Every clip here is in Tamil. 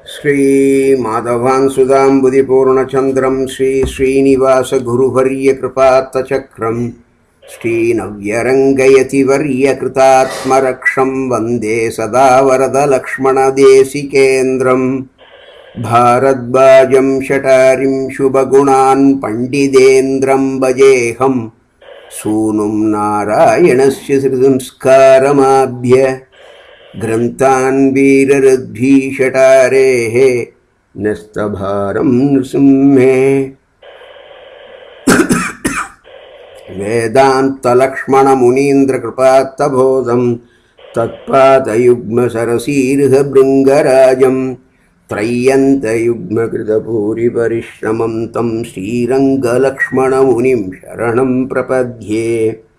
श्रीमाधवान् सुधाम्बुधिपूर्णचन्द्रं श्रीश्रीनिवासगुरुवर्यकृपात्तचक्रं श्रीनव्यरङ्गयतिवर्यकृतात्मरक्षं वन्दे सदा वरदलक्ष्मणदेशिकेन्द्रम् भारद्वाजं शटारिं शुभगुणान् पण्डितेन्द्रं भजेऽहं सूनुं नारायणस्य संस्कारमाभ्य ग्रन्थान् वीररद्भीषटारेः नस्तभारं नृसिंहे वेदान्तलक्ष्मणमुनीन्द्रकृपात्तबोधं तत्पादयुग्मसरसीर्हभृङ्गराजं त्रय्यन्तयुग्मकृतभूरिपरिश्रमं तं श्रीरङ्गलक्ष्मणमुनिं शरणं प्रपद्ये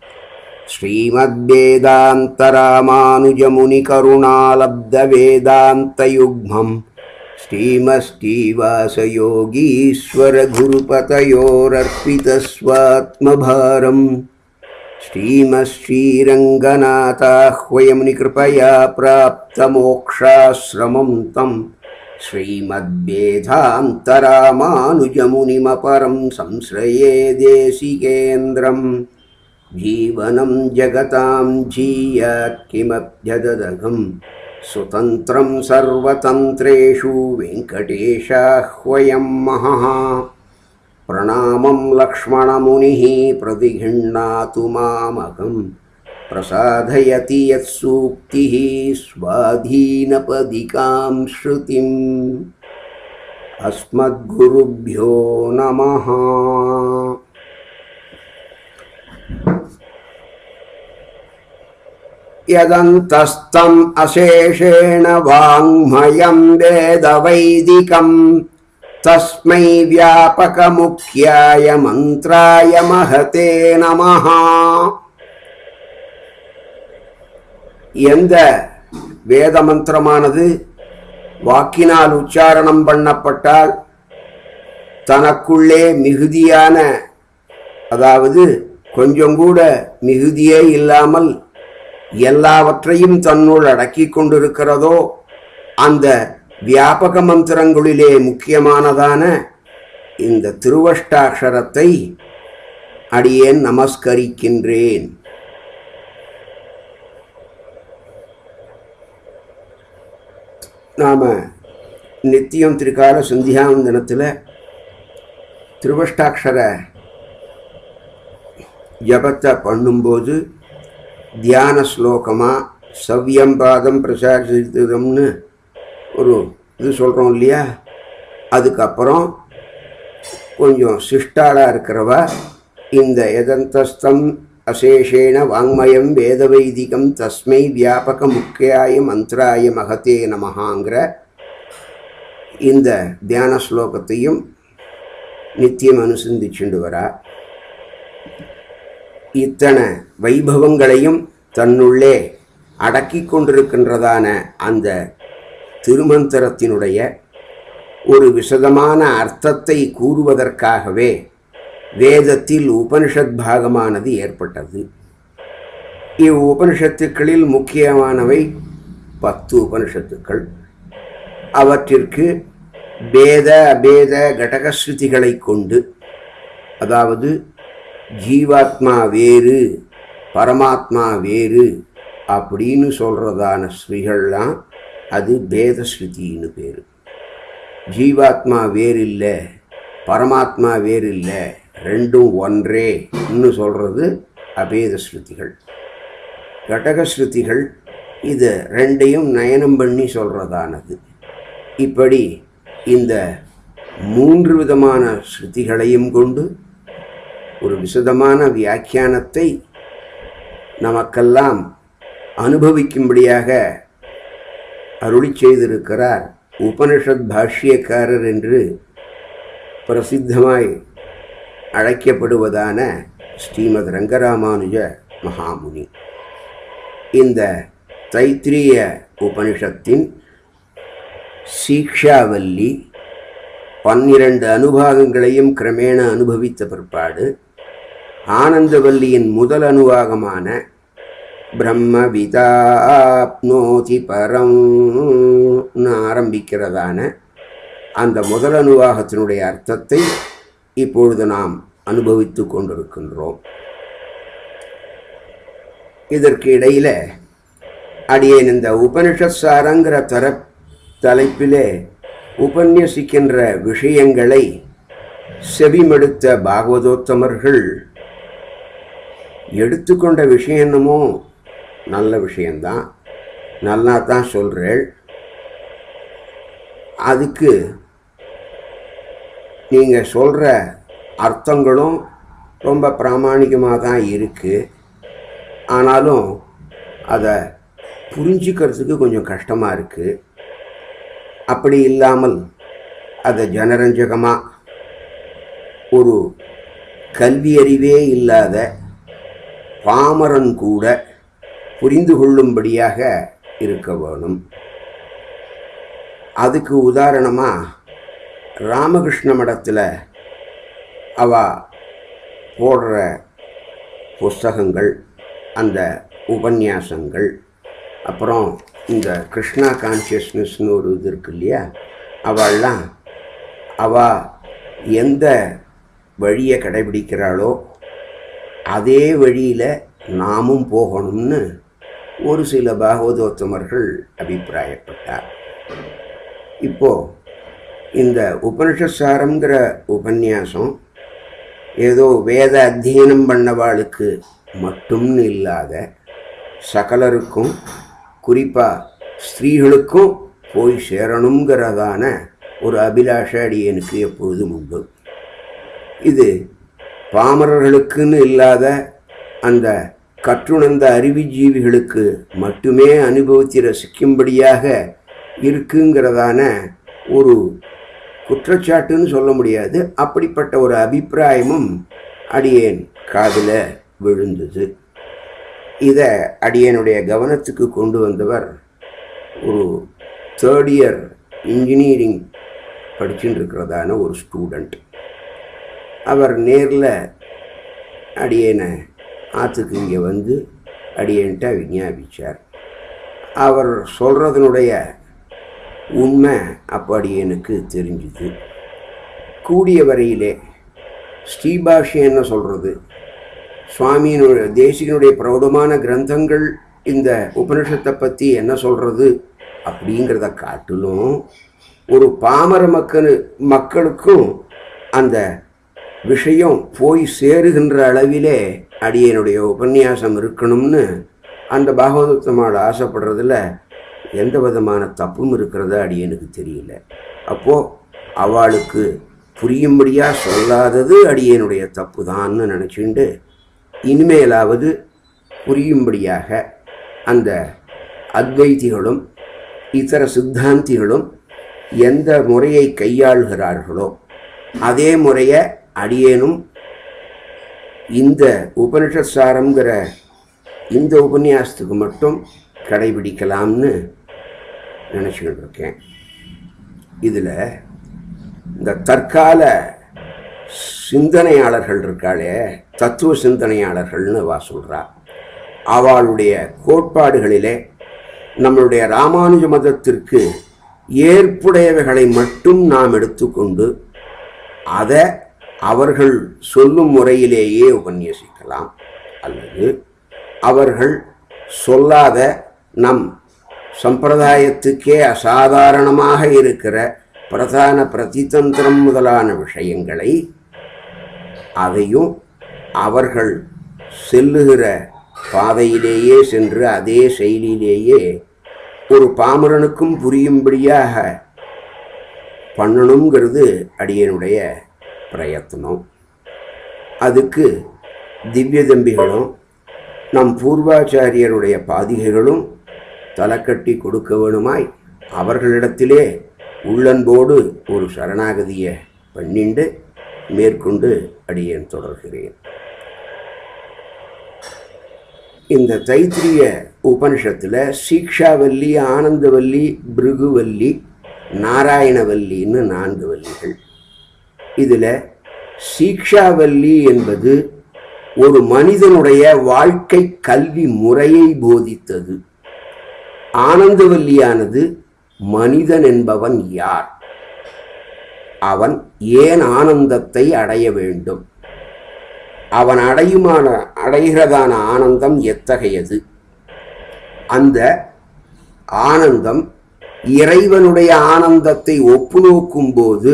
श्रीमद्वेदान्तरामानुजमुनिकरुणालब्धवेदान्तयुग्मं श्रीमश्रीवासयोगीश्वरगुरुपतयोरर्पितस्वात्मभारम् श्रीमश्रीरङ्गनाथाह्वयमुनिकृपया प्राप्तमोक्षाश्रमं तं श्रीमद्वेदान्तरामानुजमुनिमपरं संश्रये देशिकेन्द्रम् जीवनं जगतां जीयात् किमभ्यददघं स्वतन्त्रं सर्वतन्त्रेषु वेङ्कटेशाह्वयं महः प्रणामं लक्ष्मणमुनिः प्रतिगृह्णातु मामकं प्रसादयति यत्सूक्तिः स्वाधीनपदिकां श्रुतिम् अस्मद्गुरुभ्यो नमः यदन्तस्तम् अशेषेण वाङ्मयं वेदवैदिकं तस्मै व्यापकमुख्याय मन्त्राय महते நமः எந்த வேத மந்திரமானது வாக்கினால் உச்சாரணம் பண்ணப்பட்டால் தனக்குள்ளே மிகுதியான அதாவது கொஞ்சம் கூட மிகுதியே இல்லாமல் எல்லாவற்றையும் தன்னுள் அடக்கிக் கொண்டிருக்கிறதோ அந்த வியாபக மந்திரங்களிலே முக்கியமானதான இந்த திருவஷ்டாட்சரத்தை அடியேன் நமஸ்கரிக்கின்றேன் நாம நித்தியம் திருக்கால சந்தியாவந்தனத்தில் திருவஷ்டாட்சர ஜபத்தை பண்ணும்போது தியான ஸ்லோகமாக சவ்யம்பாதம் பிரசாரித்தம்னு ஒரு இது சொல்கிறோம் இல்லையா அதுக்கப்புறம் கொஞ்சம் சிஷ்டாளாக இருக்கிறவா இந்த எதந்தஸ்தம் அசேஷேன வாங்மயம் வேதவைதிகம் தஸ்மை வியாபக முக்கியாய மந்திராய மகத்தே நமகாங்கிற இந்த தியான ஸ்லோகத்தையும் நித்தியம் அனுசந்திச்சுண்டு வரா இத்தனை வைபவங்களையும் தன்னுள்ளே அடக்கி கொண்டிருக்கின்றதான அந்த திருமந்திரத்தினுடைய ஒரு விசதமான அர்த்தத்தை கூறுவதற்காகவே வேதத்தில் உபனிஷத் பாகமானது ஏற்பட்டது இவ் உபனிஷத்துக்களில் முக்கியமானவை பத்து உபனிஷத்துக்கள் அவற்றிற்கு பேத அபேத கடகஸ்ருதிகளை கொண்டு அதாவது ஜீவாத்மா வேறு பரமாத்மா வேறு அப்படின்னு சொல்கிறதான ஸ்ரீகள்லாம் அது பேத ஸ்ருதின்னு பேர் ஜீவாத்மா வேறு இல்லை பரமாத்மா வேறு இல்லை ரெண்டும் ஒன்றே இன்னும் சொல்கிறது அபேத ஸ்ருதிகள் கடக ஸ்ருதிகள் இது ரெண்டையும் நயனம் பண்ணி சொல்கிறதானது இப்படி இந்த மூன்று விதமான ஸ்ருதிகளையும் கொண்டு ஒரு விசதமான வியாக்கியானத்தை நமக்கெல்லாம் அனுபவிக்கும்படியாக அருளி செய்திருக்கிறார் உபனிஷத் பாஷ்யக்காரர் என்று பிரசித்தமாய் அழைக்கப்படுவதான ஸ்ரீமத் ரங்கராமானுஜ மகாமுனி இந்த தைத்திரிய உபனிஷத்தின் சீக்ஷாவல்லி பன்னிரண்டு அனுபாகங்களையும் கிரமேண அனுபவித்த பிற்பாடு ஆனந்தவல்லியின் முதல் அனுவாகமான பிரம்மவிதாப்னோதி பரம்னு ஆரம்பிக்கிறதான அந்த முதல் அனுவாகத்தினுடைய அர்த்தத்தை இப்பொழுது நாம் அனுபவித்து கொண்டிருக்கின்றோம் இதற்கு இடையில அடியேன் இந்த உபனிஷத் சாரங்கிற தர தலைப்பிலே உபன்யசிக்கின்ற விஷயங்களை செவிமடுத்த பாகவதோத்தமர்கள் எடுத்துக்கொண்ட விஷயம் என்னமோ நல்ல விஷயந்தான் நல்லா தான் சொல்கிறேள் அதுக்கு நீங்கள் சொல்கிற அர்த்தங்களும் ரொம்ப பிராமாணிகமாக தான் இருக்குது ஆனாலும் அதை புரிஞ்சுக்கிறதுக்கு கொஞ்சம் கஷ்டமாக இருக்குது அப்படி இல்லாமல் அதை ஜனரஞ்சகமாக ஒரு கல்வி அறிவே இல்லாத பாமரன் கூட புரிந்து கொள்ளும்படியாக இருக்க வேணும் அதுக்கு உதாரணமாக ராமகிருஷ்ண மடத்தில் அவ போடுற புஸ்தகங்கள் அந்த உபன்யாசங்கள் அப்புறம் இந்த கிருஷ்ணா கான்சியஸ்னஸ்னு ஒரு இது இருக்கு இல்லையா அவள்லாம் அவ எந்த வழியை கடைபிடிக்கிறாளோ அதே வழியில் நாமும் போகணும்னு ஒரு சில பாகவதோத்தமர்கள் அபிப்பிராயப்பட்டார் இப்போ இந்த உபனிஷசாரங்கிற உபன்யாசம் ஏதோ வேத அத்தியனம் பண்ணவாளுக்கு மட்டும்னு இல்லாத சகலருக்கும் குறிப்பாக ஸ்திரீகளுக்கும் போய் சேரணுங்கிறதான ஒரு அபிலாஷ அடியனுக்கு எப்பொழுதும் உண்டு இது பாமரர்களுக்குன்னு இல்லாத அந்த கற்றுணர்ந்த அறிவுஜீவிகளுக்கு மட்டுமே அனுபவித்து ரசிக்கும்படியாக இருக்குங்கிறதான ஒரு குற்றச்சாட்டுன்னு சொல்ல முடியாது அப்படிப்பட்ட ஒரு அபிப்பிராயமும் அடியேன் காதில் விழுந்தது இதை அடியனுடைய கவனத்துக்கு கொண்டு வந்தவர் ஒரு தேர்ட் இயர் இன்ஜினியரிங் படிச்சுட்டு இருக்கிறதான ஒரு ஸ்டூடெண்ட் அவர் நேரில் அடியேனை ஆற்றுக்கு இங்கே வந்து அடியேன்ட்ட விஞ்ஞாபிச்சார் அவர் சொல்கிறதனுடைய உண்மை அப்போ அடியேனுக்கு தெரிஞ்சுது கூடிய வரையிலே ஸ்ரீபாஷ்யம் என்ன சொல்கிறது சுவாமியினுடைய தேசிகனுடைய பிரௌடமான கிரந்தங்கள் இந்த உபனிஷத்தை பற்றி என்ன சொல்கிறது அப்படிங்கிறத காட்டிலும் ஒரு பாமர மக்கள் மக்களுக்கும் அந்த விஷயம் போய் சேருகின்ற அளவிலே அடியனுடைய உபன்யாசம் இருக்கணும்னு அந்த பாகவதத்தமால் ஆசைப்படுறதுல எந்த விதமான தப்பும் இருக்கிறதா அடியனுக்கு தெரியல அப்போது அவளுக்கு புரியும்படியாக சொல்லாதது அடியனுடைய தப்பு தான்னு நினச்சிண்டு இனிமேலாவது புரியும்படியாக அந்த அத்வைதிகளும் இதர சித்தாந்திகளும் எந்த முறையை கையாளுகிறார்களோ அதே முறையை அடியேனும் இந்த உபனிஷத் சாரம்ங்கிற இந்த உபன்யாசத்துக்கு மட்டும் கடைபிடிக்கலாம்னு நினச்சிக்கிட்டு இருக்கேன் இதில் இந்த தற்கால சிந்தனையாளர்கள் இருக்காளே தத்துவ சிந்தனையாளர்கள்னு வா சொல்கிறா அவளுடைய கோட்பாடுகளிலே நம்மளுடைய ராமானுஜ மதத்திற்கு ஏற்புடையவைகளை மட்டும் நாம் எடுத்துக்கொண்டு அதை அவர்கள் சொல்லும் முறையிலேயே உபன்யசிக்கலாம் அல்லது அவர்கள் சொல்லாத நம் சம்பிரதாயத்துக்கே அசாதாரணமாக இருக்கிற பிரதான பிரதிதந்திரம் முதலான விஷயங்களை அதையும் அவர்கள் செல்லுகிற பாதையிலேயே சென்று அதே செயலிலேயே ஒரு பாமரனுக்கும் புரியும்படியாக பண்ணணுங்கிறது அடியனுடைய பிரயத்னம் அதுக்கு திவ்ய தம்பிகளும் நம் பூர்வாச்சாரியருடைய பாதிகைகளும் தலைக்கட்டி கொடுக்க வேணுமாய் அவர்களிடத்திலே உள்ளன்போடு ஒரு சரணாகதியை பண்ணிண்டு மேற்கொண்டு அடியேன் தொடர்கிறேன் இந்த தைத்திரிய உபனிஷத்தில் சீக்ஷாவல்லி ஆனந்தவல்லி பிருகுவல்லி நாராயணவல்லின்னு நான்கு வல்லிகள் இதில் சீக்ஷாவல்லி என்பது ஒரு மனிதனுடைய வாழ்க்கை கல்வி முறையை போதித்தது ஆனந்தவல்லியானது மனிதன் என்பவன் யார் அவன் ஏன் ஆனந்தத்தை அடைய வேண்டும் அவன் அடையுமான அடைகிறதான ஆனந்தம் எத்தகையது அந்த ஆனந்தம் இறைவனுடைய ஆனந்தத்தை ஒப்பு நோக்கும்போது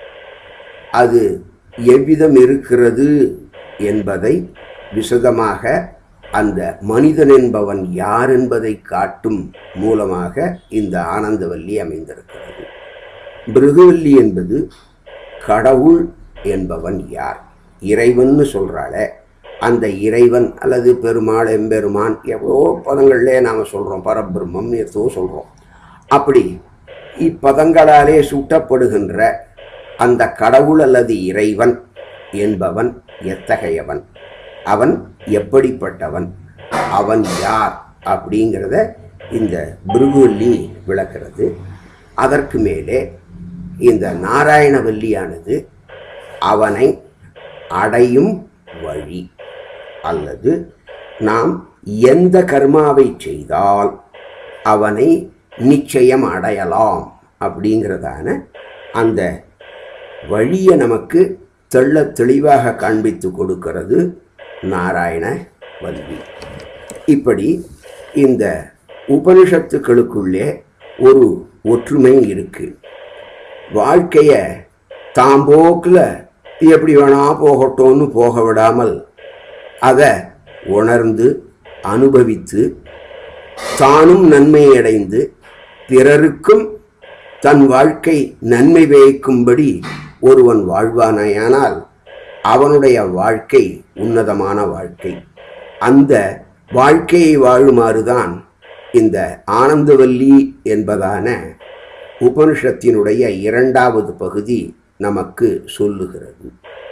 அது எவ்விதம் இருக்கிறது என்பதை விசதமாக அந்த மனிதன் என்பவன் யார் என்பதை காட்டும் மூலமாக இந்த ஆனந்தவல்லி அமைந்திருக்கிறது பிருகுவல்லி என்பது கடவுள் என்பவன் யார் இறைவன்னு சொல்கிறாள அந்த இறைவன் அல்லது பெருமாள் எம்பெருமான் எவ்வளோ பதங்கள்லே நாம் சொல்கிறோம் பரபிரம்மம் எதோ சொல்கிறோம் அப்படி இப்பதங்களாலே சுட்டப்படுகின்ற அந்த கடவுள் அல்லது இறைவன் என்பவன் எத்தகையவன் அவன் எப்படிப்பட்டவன் அவன் யார் அப்படிங்கிறத இந்த பிருகுவல்லி விளக்கிறது அதற்கு மேலே இந்த நாராயணவல்லியானது அவனை அடையும் வழி அல்லது நாம் எந்த கர்மாவை செய்தால் அவனை நிச்சயம் அடையலாம் அப்படிங்கிறதான அந்த வழியை நமக்கு தெள்ள தெளிவாக காண்பித்து கொடுக்கிறது நாராயண வல்வி இப்படி இந்த உபனிஷத்துக்களுக்குள்ளே ஒரு ஒற்றுமை இருக்கு வாழ்க்கைய தாம்போக்கில் எப்படி வேணா போகட்டும்னு போக விடாமல் அதை உணர்ந்து அனுபவித்து தானும் நன்மை அடைந்து பிறருக்கும் தன் வாழ்க்கை நன்மை வியக்கும்படி ஒருவன் வாழ்வானாயானால் அவனுடைய வாழ்க்கை உன்னதமான வாழ்க்கை அந்த வாழ்க்கையை வாழுமாறுதான் இந்த ஆனந்தவல்லி என்பதான உபனிஷத்தினுடைய இரண்டாவது பகுதி நமக்கு சொல்லுகிறது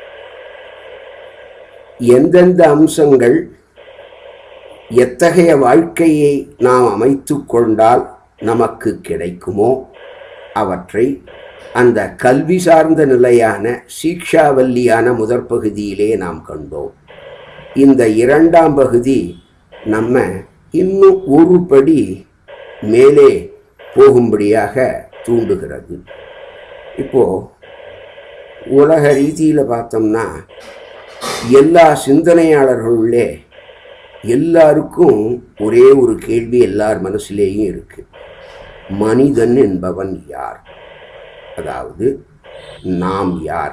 எந்தெந்த அம்சங்கள் எத்தகைய வாழ்க்கையை நாம் அமைத்து கொண்டால் நமக்கு கிடைக்குமோ அவற்றை அந்த கல்வி சார்ந்த நிலையான சீக்ஷாவல்லியான முதற் பகுதியிலே நாம் கண்டோம் இந்த இரண்டாம் பகுதி நம்ம இன்னும் ஒரு படி மேலே போகும்படியாக தூண்டுகிறது இப்போ உலக ரீதியில் பார்த்தோம்னா எல்லா சிந்தனையாளர்களுள்ளே எல்லாருக்கும் ஒரே ஒரு கேள்வி எல்லார் மனசுலேயும் இருக்கு மனிதன் என்பவன் யார் அதாவது நாம் யார்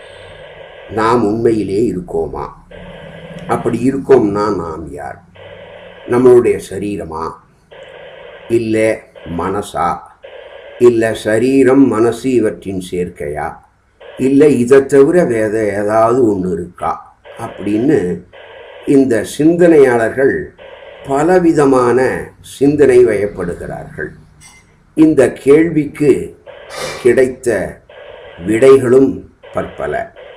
நாம் உண்மையிலே இருக்கோமா அப்படி இருக்கோம்னா நாம் யார் நம்மளுடைய சரீரமா இல்லை மனசா இல்லை சரீரம் மனசு இவற்றின் சேர்க்கையா இல்லை இதை தவிர வேற ஏதாவது ஒன்று இருக்கா அப்படின்னு இந்த சிந்தனையாளர்கள் பலவிதமான சிந்தனை வயப்படுகிறார்கள் இந்த கேள்விக்கு கிடைத்த விடைகளும் பற்பல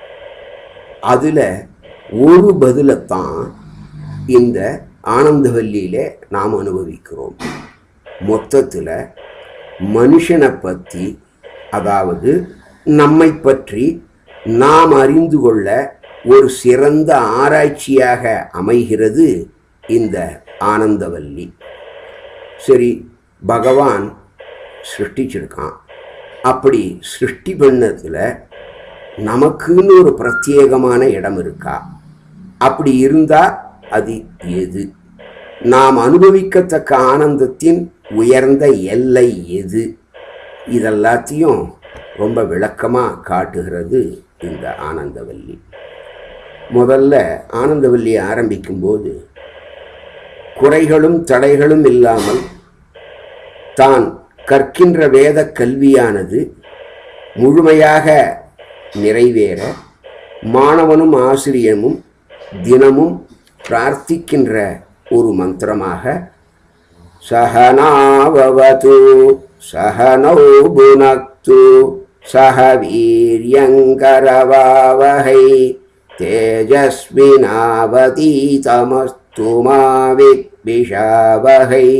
அதில் ஒரு பதிலைத்தான் இந்த ஆனந்தவல்லியிலே நாம் அனுபவிக்கிறோம் மொத்தத்தில் மனுஷனை பற்றி அதாவது நம்மை பற்றி நாம் அறிந்து கொள்ள ஒரு சிறந்த ஆராய்ச்சியாக அமைகிறது இந்த ஆனந்தவல்லி சரி பகவான் சிருஷ்டிச்சிருக்கான் அப்படி சிருஷ்டி பண்ணதில் நமக்குன்னு ஒரு பிரத்யேகமான இடம் இருக்கா அப்படி இருந்தால் அது எது நாம் அனுபவிக்கத்தக்க ஆனந்தத்தின் உயர்ந்த எல்லை எது இதெல்லாத்தையும் ரொம்ப விளக்கமாக காட்டுகிறது இந்த ஆனந்தவல்லி முதல்ல ஆனந்தவல்லியை ஆரம்பிக்கும்போது குறைகளும் தடைகளும் இல்லாமல் தான் கற்கின்ற வேத கல்வியானது முழுமையாக நிறைவேற மாணவனும் ஆசிரியமும் தினமும் பிரார்த்திக்கின்ற ஒரு மந்திரமாக சகனாவது சகனௌ புனக்து சக வீரியங்கரவாவகை தேஜஸ்வினாவதீதமஸ்து மா வித்விஷாவகை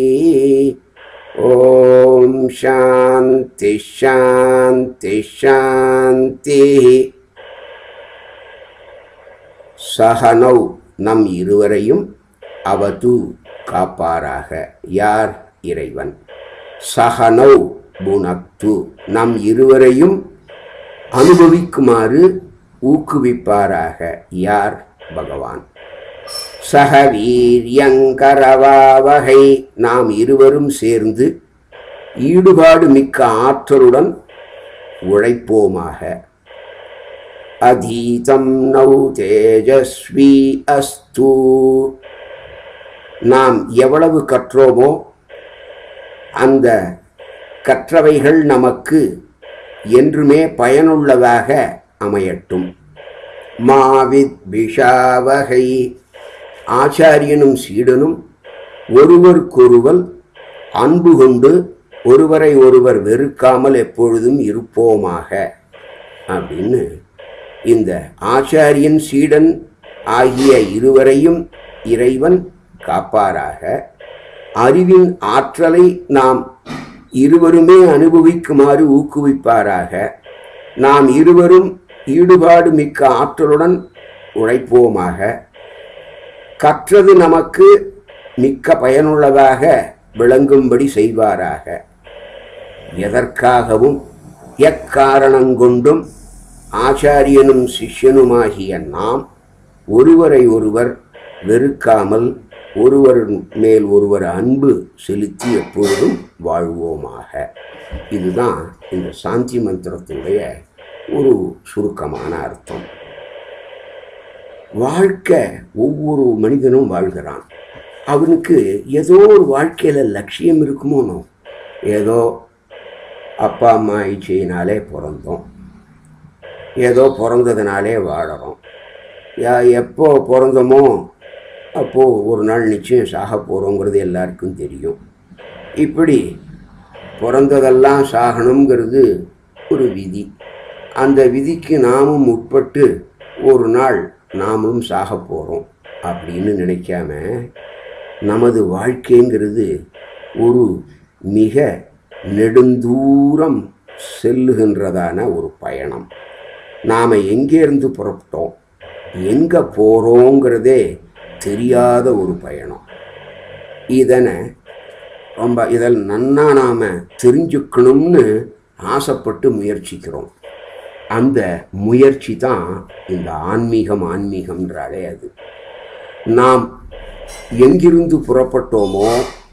ஓம் சாந்தி ஷாந்தி ஷாந்தி சகனௌ நம் இருவரையும் அவது காப்பாராக யார் இறைவன் சகனௌ புனக்து நம் இருவரையும் அனுபவிக்குமாறு ஊக்குவிப்பாராக யார் பகவான் சக வீரியங்கரவாவகை நாம் இருவரும் சேர்ந்து ஈடுபாடு மிக்க ஆற்றலுடன் உழைப்போமாக அதீதம் நௌ தேஜஸ்வி அஸ்து நாம் எவ்வளவு கற்றோமோ அந்த கற்றவைகள் நமக்கு என்றுமே பயனுள்ளதாக அமையட்டும் மாவித் பிஷாவகை ஆச்சாரியனும் சீடனும் ஒருவருக்கொருவர் அன்பு கொண்டு ஒருவரை ஒருவர் வெறுக்காமல் எப்பொழுதும் இருப்போமாக அப்படின்னு இந்த ஆச்சாரியன் சீடன் ஆகிய இருவரையும் இறைவன் காப்பாராக அறிவின் ஆற்றலை நாம் இருவருமே அனுபவிக்குமாறு ஊக்குவிப்பாராக நாம் இருவரும் ஈடுபாடு மிக்க ஆற்றலுடன் உழைப்போமாக கற்றது நமக்கு மிக்க பயனுள்ளதாக விளங்கும்படி செய்வாராக எதற்காகவும் எக்காரணங்கொண்டும் ஆச்சாரியனும் சிஷ்யனுமாகிய நாம் ஒருவரை ஒருவர் வெறுக்காமல் ஒருவர் மேல் ஒருவர் அன்பு செலுத்தி எப்பொழுதும் வாழ்வோமாக இதுதான் இந்த சாந்தி மந்திரத்தினுடைய ஒரு சுருக்கமான அர்த்தம் வாழ்க்கை ஒவ்வொரு மனிதனும் வாழ்கிறான் அவனுக்கு ஏதோ ஒரு வாழ்க்கையில் லட்சியம் இருக்குமோனோ ஏதோ அப்பா அம்மா இச்சையினாலே பிறந்தோம் ஏதோ பிறந்ததுனாலே வாழறோம் யா எப்போ பிறந்தோமோ அப்போது ஒரு நாள் நிச்சயம் சாக போகிறோங்கிறது எல்லாருக்கும் தெரியும் இப்படி பிறந்ததெல்லாம் சாகணுங்கிறது ஒரு விதி அந்த விதிக்கு நாமும் உட்பட்டு ஒரு நாள் நாமளும் சாக போகிறோம் அப்படின்னு நினைக்காம நமது வாழ்க்கைங்கிறது ஒரு மிக நெடுந்தூரம் செல்லுகின்றதான ஒரு பயணம் நாம் எங்கேருந்து புறப்பட்டோம் எங்கே போகிறோங்கிறதே தெரியாத ஒரு பயணம் இதனை ரொம்ப இதில் நன்னா நாம் தெரிஞ்சுக்கணும்னு ஆசைப்பட்டு முயற்சிக்கிறோம் அந்த முயற்சி தான் இந்த ஆன்மீகம் ஆன்மீகம்ன்றாலே அது நாம் எங்கிருந்து புறப்பட்டோமோ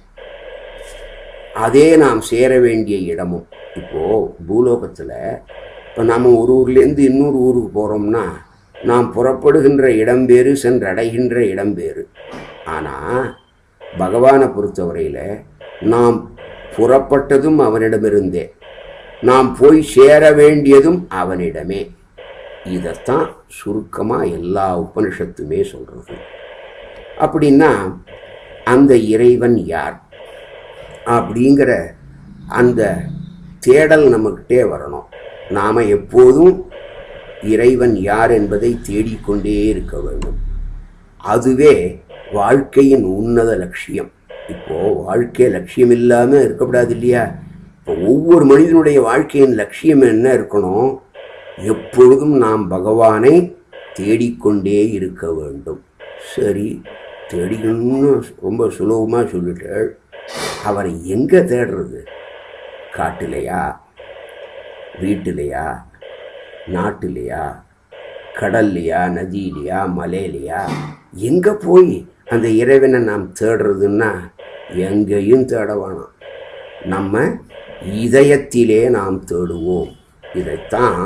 அதே நாம் சேர வேண்டிய இடமும் இப்போது பூலோகத்தில் இப்போ நம்ம ஒரு ஊர்லேருந்து இன்னொரு ஊருக்கு போகிறோம்னா நாம் புறப்படுகின்ற இடம் வேறு சென்றடைகின்ற இடம் வேறு ஆனால் பகவானை பொறுத்தவரையில் நாம் புறப்பட்டதும் அவனிடமிருந்தே நாம் போய் சேர வேண்டியதும் அவனிடமே இதைத்தான் சுருக்கமாக எல்லா உபனிஷத்துமே சொல்கிறது அப்படின்னா அந்த இறைவன் யார் அப்படிங்கிற அந்த தேடல் நம்மக்கிட்டே வரணும் நாம் எப்போதும் இறைவன் யார் என்பதை தேடிக்கொண்டே இருக்க வேண்டும் அதுவே வாழ்க்கையின் உன்னத லட்சியம் இப்போது வாழ்க்கை லட்சியம் இல்லாமல் இருக்கக்கூடாது இல்லையா இப்போ ஒவ்வொரு மனிதனுடைய வாழ்க்கையின் லட்சியம் என்ன இருக்கணும் எப்பொழுதும் நாம் பகவானை தேடிக்கொண்டே இருக்க வேண்டும் சரி தேடிக்கணும்னு ரொம்ப சுலபமாக சொல்லிட்டாள் அவரை எங்கே தேடுறது காட்டிலையா வீட்டிலையா நாட்டிலையா கடல்லையா நதியிலையா மலையிலையா எங்கே போய் அந்த இறைவனை நாம் தேடுறதுன்னா எங்கேயும் தேட வேணாம் நம்ம இதயத்திலே நாம் தேடுவோம் இதைத்தான்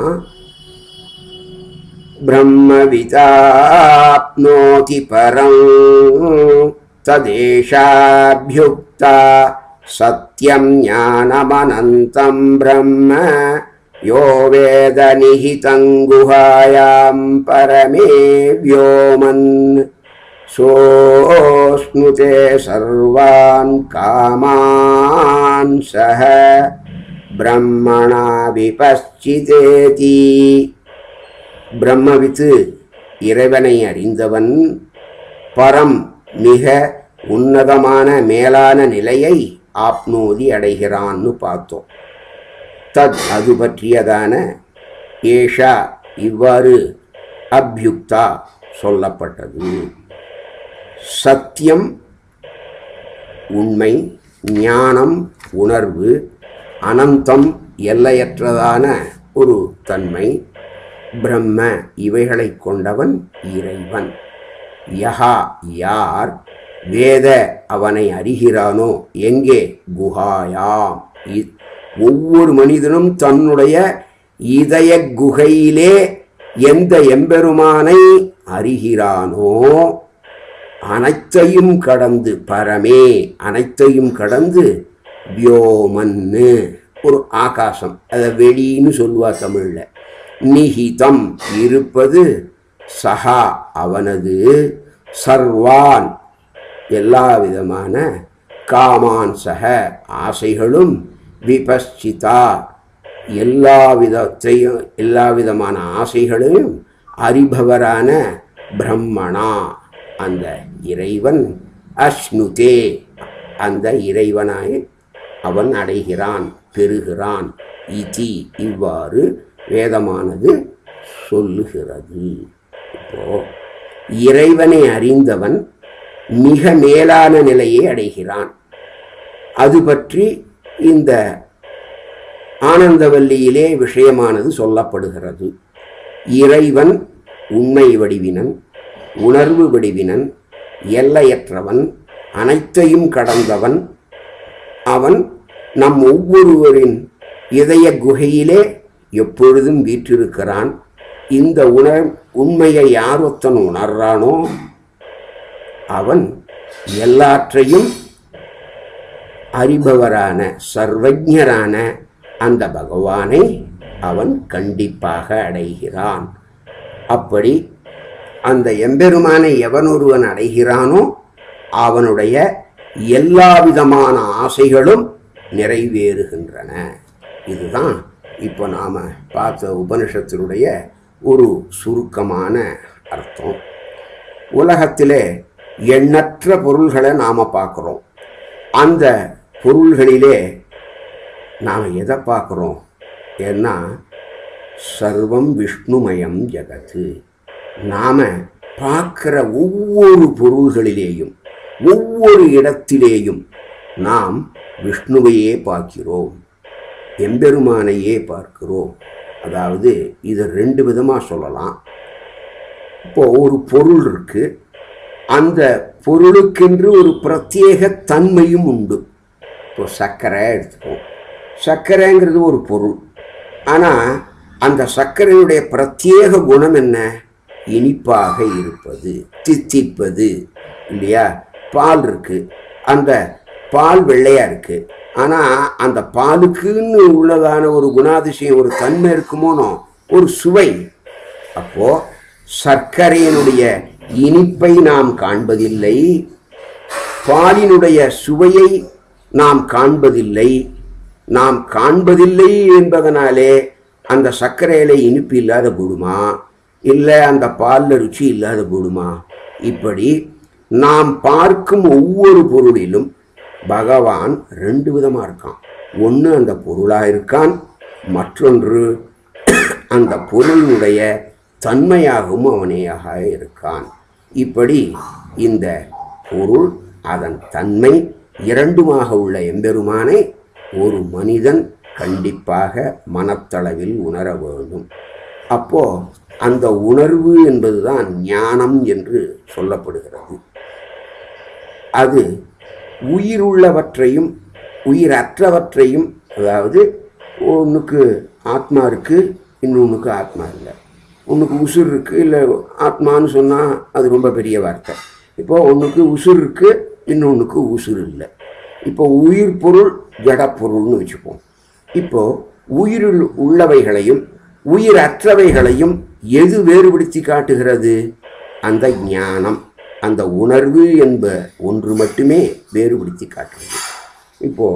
ब्रह्मविदाप्नोति परं तदेशाभ्युक्ता सत्यं ज्ञानमनन्तं ब्रह्म यो वेदनिहितं गुहायां परमे व्योमन् सोऽश्नुते सर्वान् कामान् सः ब्रह्मणा विपश्चितेति பிரம்மவித்து இறைவனை அறிந்தவன் பரம் மிக உன்னதமான மேலான நிலையை ஆப்னோதி அடைகிறான்னு பார்த்தோம் தத் அது பற்றியதான ஏஷா இவ்வாறு அப்யுக்தா சொல்லப்பட்டது சத்தியம் உண்மை ஞானம் உணர்வு அனந்தம் எல்லையற்றதான ஒரு தன்மை பிரம்ம இவைகளை கொண்டவன் இறைவன் யஹா யார் வேத அவனை அறிகிறானோ எங்கே குஹாயாம் இ- ஒவ்வொரு மனிதனும் தன்னுடைய இதய குகையிலே எந்த எம்பெருமானை அறிகிறானோ அனைத்தையும் கடந்து பரமே அனைத்தையும் கடந்து வியோமன்னு ஒரு ஆகாசம் அதை வெளின்னு சொல்லுவா தமிழ்ல நிஹிதம் இருப்பது சஹா அவனது சர்வான் எல்லா விதமான காமான் சக ஆசைகளும் விபஸ்சிதா எல்லா விதத்தையும் எல்லா விதமான ஆசைகளையும் அறிபவரான பிரம்மணா அந்த இறைவன் அஷ்ணுதே அந்த இறைவனாய் அவன் அடைகிறான் பெறுகிறான் இதி இவ்வாறு வேதமானது சொல்லுகிறது இப்போ இறைவனை அறிந்தவன் மிக மேலான நிலையை அடைகிறான் அது பற்றி இந்த ஆனந்தவல்லியிலே விஷயமானது சொல்லப்படுகிறது இறைவன் உண்மை வடிவினன் உணர்வு வடிவினன் எல்லையற்றவன் அனைத்தையும் கடந்தவன் அவன் நம் ஒவ்வொருவரின் இதய குகையிலே எப்பொழுதும் வீற்றிருக்கிறான் இந்த உணர் உண்மையை யார் ஒருத்தன் உணர்றானோ அவன் எல்லாற்றையும் அறிபவரான சர்வஜரான அந்த பகவானை அவன் கண்டிப்பாக அடைகிறான் அப்படி அந்த எம்பெருமானை எவன் ஒருவன் அடைகிறானோ அவனுடைய எல்லா விதமான ஆசைகளும் நிறைவேறுகின்றன இதுதான் இப்போ நாம் பார்த்த உபனிஷத்தினுடைய ஒரு சுருக்கமான அர்த்தம் உலகத்திலே எண்ணற்ற பொருள்களை நாம் பார்க்குறோம் அந்த பொருள்களிலே நாம் எதை பார்க்குறோம் ஏன்னா சர்வம் விஷ்ணுமயம் ஜகத்து நாம் பார்க்குற ஒவ்வொரு பொருள்களிலேயும் ஒவ்வொரு இடத்திலேயும் நாம் விஷ்ணுவையே பார்க்கிறோம் எம்பெருமானையே பார்க்கிறோம் அதாவது இதை ரெண்டு விதமாக சொல்லலாம் இப்போ ஒரு பொருள் இருக்கு அந்த பொருளுக்கென்று ஒரு பிரத்யேக தன்மையும் உண்டு இப்போ சர்க்கரை எடுத்துப்போம் சர்க்கரைங்கிறது ஒரு பொருள் ஆனால் அந்த சர்க்கரையுடைய பிரத்யேக குணம் என்ன இனிப்பாக இருப்பது தித்திப்பது இல்லையா பால் இருக்கு அந்த பால் வெள்ளையா இருக்கு ஆனால் அந்த பாலுக்குன்னு உள்ளதான ஒரு குணாதிசயம் ஒரு தன்மை இருக்குமோனோ ஒரு சுவை அப்போ சர்க்கரையினுடைய இனிப்பை நாம் காண்பதில்லை பாலினுடைய சுவையை நாம் காண்பதில்லை நாம் காண்பதில்லை என்பதனாலே அந்த சர்க்கரையில இனிப்பு இல்லாத போடுமா இல்லை அந்த பாலில் ருச்சி இல்லாத போடுமா இப்படி நாம் பார்க்கும் ஒவ்வொரு பொருளிலும் பகவான் ரெண்டு விதமாக இருக்கான் ஒன்று அந்த பொருளாக இருக்கான் மற்றொன்று அந்த பொருளினுடைய தன்மையாகவும் அவனேயாக இருக்கான் இப்படி இந்த பொருள் அதன் தன்மை இரண்டுமாக உள்ள எம்பெருமானை ஒரு மனிதன் கண்டிப்பாக மனத்தளவில் உணர வேண்டும் அப்போ அந்த உணர்வு என்பதுதான் ஞானம் என்று சொல்லப்படுகிறது அது உயிருள்ளவற்றையும் உயிரற்றவற்றையும் அதாவது ஒன்றுக்கு ஆத்மா இருக்கு இன்னொன்றுக்கு ஆத்மா இல்லை ஒன்றுக்கு உசுர் இருக்கு இல்லை ஆத்மான்னு சொன்னால் அது ரொம்ப பெரிய வார்த்தை இப்போ ஒன்றுக்கு உசுர் இருக்கு இன்னொன்றுக்கு உசுர் இல்லை இப்போ உயிர் பொருள் ஜடப்பொருள்னு வச்சுப்போம் இப்போ உயிருள் உள்ளவைகளையும் உயிரற்றவைகளையும் எது வேறுபடுத்தி காட்டுகிறது அந்த ஞானம் அந்த உணர்வு என்ப ஒன்று மட்டுமே வேறுபடுத்தி காட்டுகிறது இப்போ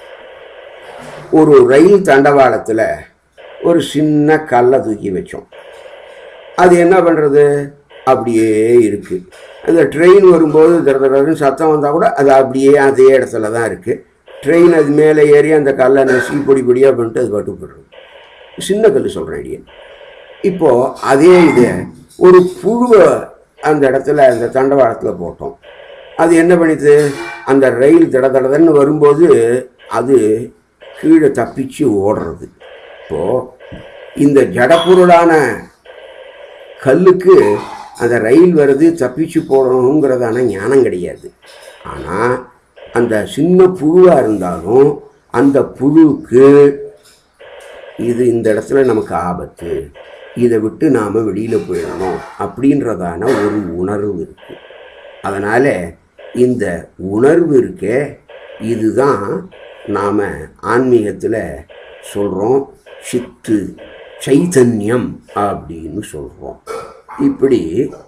ஒரு ரயில் தண்டவாளத்தில் ஒரு சின்ன கல்லை தூக்கி வச்சோம் அது என்ன பண்ணுறது அப்படியே இருக்குது அந்த ட்ரெயின் வரும்போது தர தரன்னு சத்தம் வந்தால் கூட அது அப்படியே அதே இடத்துல தான் இருக்குது ட்ரெயின் அது மேலே ஏறி அந்த கல்லை நசுக்கி பொடி பொடியாக பண்ணிட்டு அது பட்டு போடுறது சின்ன கல் சொல்கிறேன் அடியே இப்போது அதே இது ஒரு புழுவை அந்த இடத்துல அந்த தண்டவாளத்தில் போட்டோம் அது என்ன பண்ணிது அந்த ரயில் தட தடதன்னு வரும்போது அது கீழே தப்பிச்சு ஓடுறது இப்போது இந்த ஜடப்பொருளான கல்லுக்கு அந்த ரயில் வருது தப்பிச்சு போடணுங்கிறதான ஞானம் கிடையாது ஆனால் அந்த சின்ன புழுவாக இருந்தாலும் அந்த புழுவுக்கு இது இந்த இடத்துல நமக்கு ஆபத்து இதை விட்டு நாம் வெளியில் போயிடணும் அப்படின்றதான ஒரு உணர்வு இருக்குது அதனால் இந்த உணர்வு இருக்கே இதுதான் நாம் ஆன்மீகத்தில் சொல்கிறோம் சித்து சைதன்யம் அப்படின்னு சொல்கிறோம் இப்படி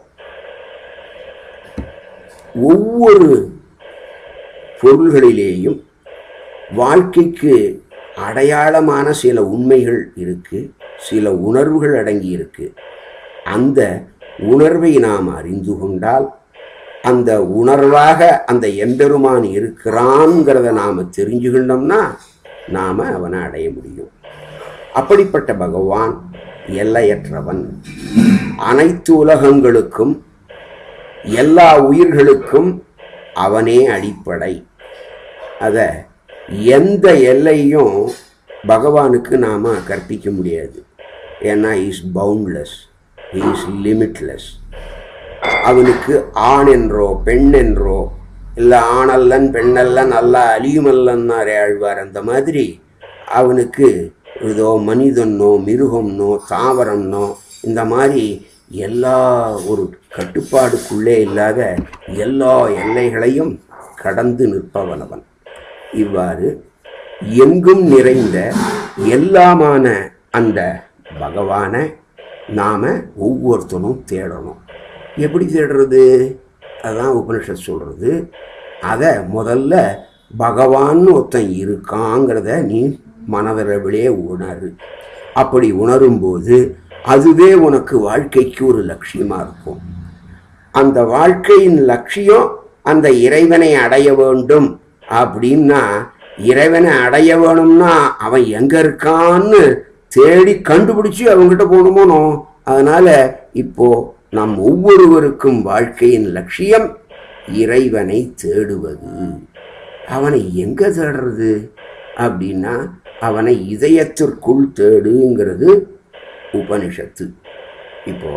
ஒவ்வொரு பொருள்களிலேயும் வாழ்க்கைக்கு அடையாளமான சில உண்மைகள் இருக்கு சில உணர்வுகள் அடங்கி இருக்கு அந்த உணர்வை நாம் அறிந்து கொண்டால் அந்த உணர்வாக அந்த எம்பெருமான் இருக்கிறான்ங்கிறத நாம் தெரிஞ்சுக்கிட்டோம்னா நாம் அவனை அடைய முடியும் அப்படிப்பட்ட பகவான் எல்லையற்றவன் அனைத்து உலகங்களுக்கும் எல்லா உயிர்களுக்கும் அவனே அடிப்படை அதை எந்த எல்லையும் பகவானுக்கு நாம் கற்பிக்க முடியாது ஏன்னா இஸ் பவுண்ட்லெஸ் இஸ் லிமிட்லெஸ் அவனுக்கு ஆண் என்றோ பெண் என்றோ இல்லை ஆணல்லன் பெண்ணல்லன் அல்ல அழியுமல்லன்னாரே ஆழ்வார் அந்த மாதிரி அவனுக்கு ஏதோ மனிதனோ மிருகம்னோ தாவரம்னோ இந்த மாதிரி எல்லா ஒரு கட்டுப்பாடுக்குள்ளே இல்லாத எல்லா எல்லைகளையும் கடந்து நிற்பவனவன் இவ்வாறு எங்கும் நிறைந்த எல்லாமான அந்த பகவானை நாம் ஒவ்வொருத்தனும் தேடணும் எப்படி தேடுறது அதான் உபனிஷத் சொல்கிறது அதை முதல்ல பகவான்னு ஒருத்தன் இருக்காங்கிறத நீ மனதளவிலே உணரு அப்படி உணரும்போது அதுவே உனக்கு வாழ்க்கைக்கு ஒரு லட்சியமாக இருக்கும் அந்த வாழ்க்கையின் லட்சியம் அந்த இறைவனை அடைய வேண்டும் அப்படின்னா இறைவனை அடைய வேணும்னா அவன் எங்க இருக்கான்னு தேடி கண்டுபிடிச்சு அவங்ககிட்ட போகணுமோனோ அதனால இப்போ நம் ஒவ்வொருவருக்கும் வாழ்க்கையின் லட்சியம் இறைவனை தேடுவது அவனை எங்க தேடுறது அப்படின்னா அவனை இதயத்திற்குள் தேடுங்கிறது உபனிஷத்து இப்போ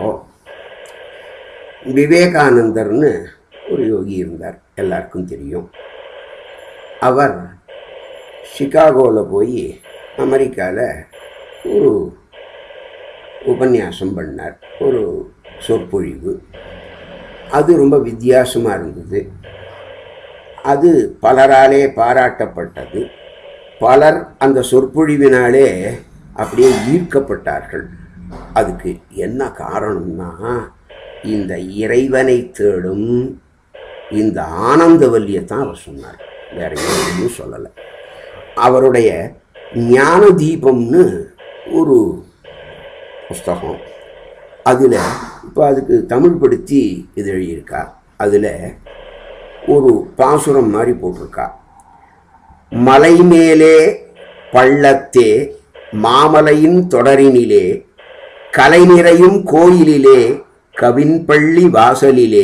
விவேகானந்தர்னு ஒரு யோகி இருந்தார் எல்லாருக்கும் தெரியும் அவர் சிகாகோவில் போய் அமெரிக்காவில் ஒரு உபன்யாசம் பண்ணார் ஒரு சொற்பொழிவு அது ரொம்ப வித்தியாசமாக இருந்தது அது பலராலே பாராட்டப்பட்டது பலர் அந்த சொற்பொழிவினாலே அப்படியே ஈர்க்கப்பட்டார்கள் அதுக்கு என்ன காரணம்னா இந்த இறைவனை தேடும் இந்த ஆனந்தவல்லியத்தான் அவர் சொன்னார் வேற எதுவும் சொல்லலை அவருடைய ஞான தீபம்னு ஒரு புஸ்தகம் அதில் இப்போ அதுக்கு தமிழ் படுத்தி இது எழுதியிருக்கா அதில் ஒரு பாசுரம் மாதிரி போட்டிருக்கா மலை மேலே பள்ளத்தே மாமலையின் தொடரினிலே கலை நிறையும் கோயிலிலே கவின்பள்ளி வாசலிலே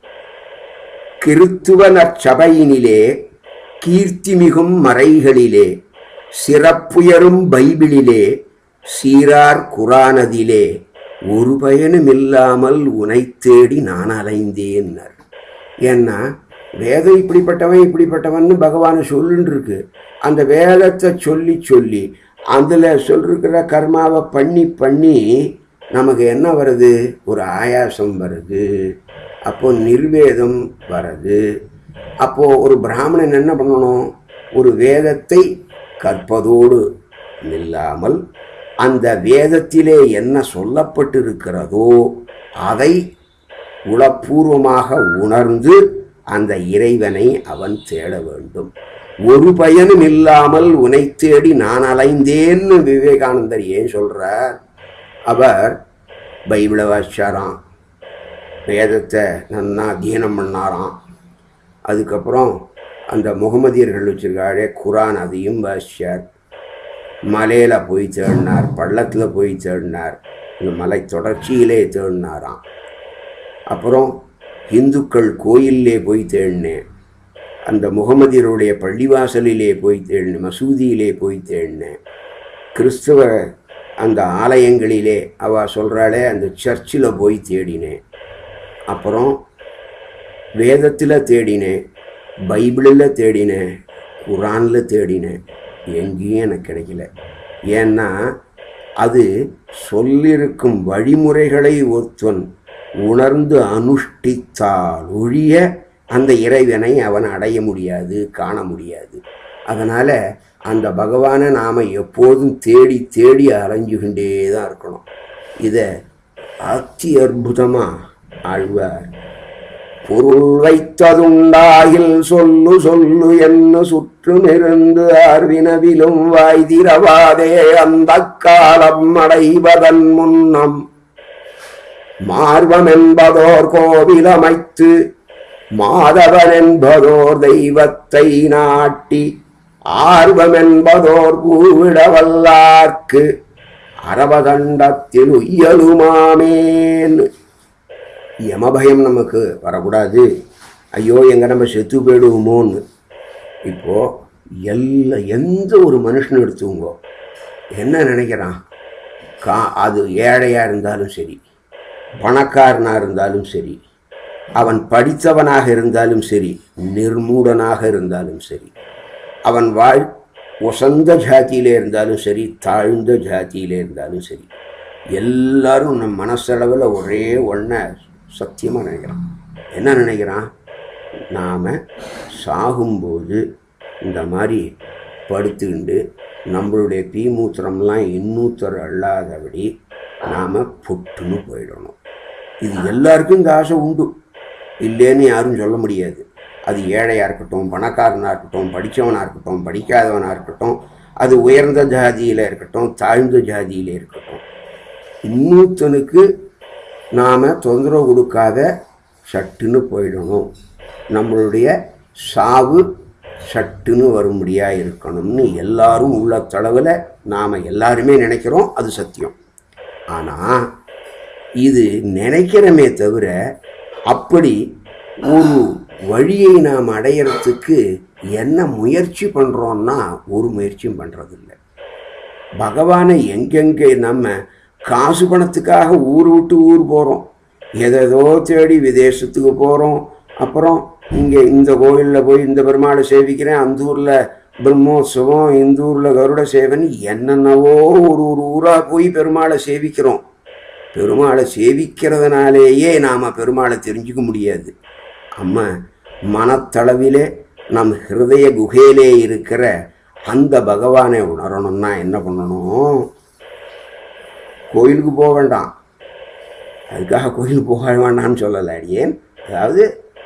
கிறித்துவ நற்சபையினிலே கீர்த்திமிகும் மறைகளிலே சிறப்புயரும் பைபிளிலே சீரார் குரானதிலே ஒரு பயனுமில்லாமல் உனை தேடி நான் அலைந்தேன்னர் ஏன்னா வேதம் இப்படிப்பட்டவன் இப்படிப்பட்டவன்னு பகவான் சொல்லுன்னு இருக்கு அந்த வேதத்தை சொல்லி சொல்லி அதில் சொல்லிருக்கிற கர்மாவை பண்ணி பண்ணி நமக்கு என்ன வருது ஒரு ஆயாசம் வருது அப்போ நிர்வேதம் வருது அப்போ ஒரு பிராமணன் என்ன பண்ணணும் ஒரு வேதத்தை கற்பதோடு நில்லாமல் அந்த வேதத்திலே என்ன சொல்லப்பட்டிருக்கிறதோ அதை உளப்பூர்வமாக உணர்ந்து அந்த இறைவனை அவன் தேட வேண்டும் ஒரு பயனும் இல்லாமல் உனை தேடி நான் அலைந்தேன்னு விவேகானந்தர் ஏன் சொல்றார் அவர் பைபிளை வாசிச்சாராம் வேதத்தை நன்னா அத்தியனம் பண்ணாராம் அதுக்கப்புறம் அந்த முகமதியர்கள் வச்சிருக்காரே குரான் அதையும் வாசிச்சார் மலையில் போய் தேடினார் பள்ளத்தில் போய் தேடினார் இந்த மலை தொடர்ச்சியிலே தேடினாராம் அப்புறம் இந்துக்கள் கோயிலே போய் தேடினேன் அந்த முகமதியருடைய பள்ளிவாசலிலே போய் தேடினேன் மசூதியிலே போய் தேடினேன் கிறிஸ்துவ அந்த ஆலயங்களிலே அவ சொல்கிறாளே அந்த சர்ச்சில் போய் தேடினேன் அப்புறம் வேதத்தில் தேடினேன் பைபிளில் தேடினேன் குரானில் தேடினேன் எங்கேயும் எனக்கு கிடைக்கல ஏன்னா அது சொல்லிருக்கும் வழிமுறைகளை ஒருத்தன் உணர்ந்து அனுஷ்டித்தால் ஒழிய அந்த இறைவனை அவன் அடைய முடியாது காண முடியாது அதனால் அந்த பகவானை நாம் எப்போதும் தேடி தேடி அலைஞ்சுகின்றே தான் இருக்கணும் இதை அத்தி அற்புதமாக ஆழ்வார் பொருள் வைத்ததுண்டாயில் சொல்லு சொல்லு என்ன சுற்றுமிருந்து அறிவினவிலும் வாய் திரவாதே அந்த காலம் அடைவதன் முன்னம் மார்வம் என்பதோர் கோவில் அமைத்து மாதவன் என்பதோர் தெய்வத்தை நாட்டி ஆர்வம் என்பதோர் பூவிடவல்லார்க்கு அரவகண்டத்தில் உய்யலுமாமேன் யமபயம் நமக்கு வரக்கூடாது ஐயோ எங்க நம்ம செத்து போயிடுவோமோன்னு இப்போ எல்லா எந்த ஒரு மனுஷனும் எடுத்துங்கோ என்ன நினைக்கிறான் கா அது ஏழையாக இருந்தாலும் சரி பணக்காரனாக இருந்தாலும் சரி அவன் படித்தவனாக இருந்தாலும் சரி நிர்மூடனாக இருந்தாலும் சரி அவன் வாழ் உசந்த ஜாதியிலே இருந்தாலும் சரி தாழ்ந்த ஜாதியிலே இருந்தாலும் சரி எல்லாரும் நம் மனசளவில் ஒரே ஒன்றை சத்தியமாக நினைக்கிறான் என்ன நினைக்கிறான் நாம் சாகும்போது இந்த மாதிரி படுத்துக்கிண்டு நம்மளுடைய பீமூத்திரம்லாம் இன்னூத்தர் அல்லாதபடி நாம் புட்டுன்னு போயிடணும் இது எல்லாருக்கும் இந்த ஆசை உண்டு இல்லைன்னு யாரும் சொல்ல முடியாது அது ஏழையாக இருக்கட்டும் பணக்காரனாக இருக்கட்டும் படித்தவனாக இருக்கட்டும் படிக்காதவனாக இருக்கட்டும் அது உயர்ந்த ஜாதியில் இருக்கட்டும் தாழ்ந்த ஜாதியில் இருக்கட்டும் இன்னொருத்தனுக்கு நாம் தொந்தரவு கொடுக்காத சட்டுன்னு போயிடணும் நம்மளுடைய சாவு சட்டுன்னு வரும்படியாக இருக்கணும்னு எல்லாரும் உள்ள தளவில் நாம் எல்லாருமே நினைக்கிறோம் அது சத்தியம் ஆனால் இது நினைக்கிறமே தவிர அப்படி ஒரு வழியை நாம் அடையிறதுக்கு என்ன முயற்சி பண்ணுறோன்னா ஒரு முயற்சியும் பண்ணுறதில்ல பகவானை எங்கெங்கே நம்ம காசு பணத்துக்காக ஊர் விட்டு ஊர் போகிறோம் எதேதோ தேடி விதேசத்துக்கு போகிறோம் அப்புறம் இங்கே இந்த கோயிலில் போய் இந்த பெருமாளை சேவிக்கிறேன் அந்த ஊரில் பிரம்மோற்சவம் இந்த ஊரில் கருட சேவன் என்னென்னவோ ஒரு ஒரு ஊராக போய் பெருமாளை சேவிக்கிறோம் பெருமாளை சேவிக்கிறதுனாலேயே நாம் பெருமாளை தெரிஞ்சுக்க முடியாது அம்மா மனத்தளவிலே நம் ஹிருதய குகையிலே இருக்கிற அந்த பகவானை உணரணும்னா என்ன பண்ணணும் கோயிலுக்கு போக வேண்டாம் அதுக்காக கோயிலுக்கு போக வேண்டாம்னு சொல்லலை அடியேன் அதாவது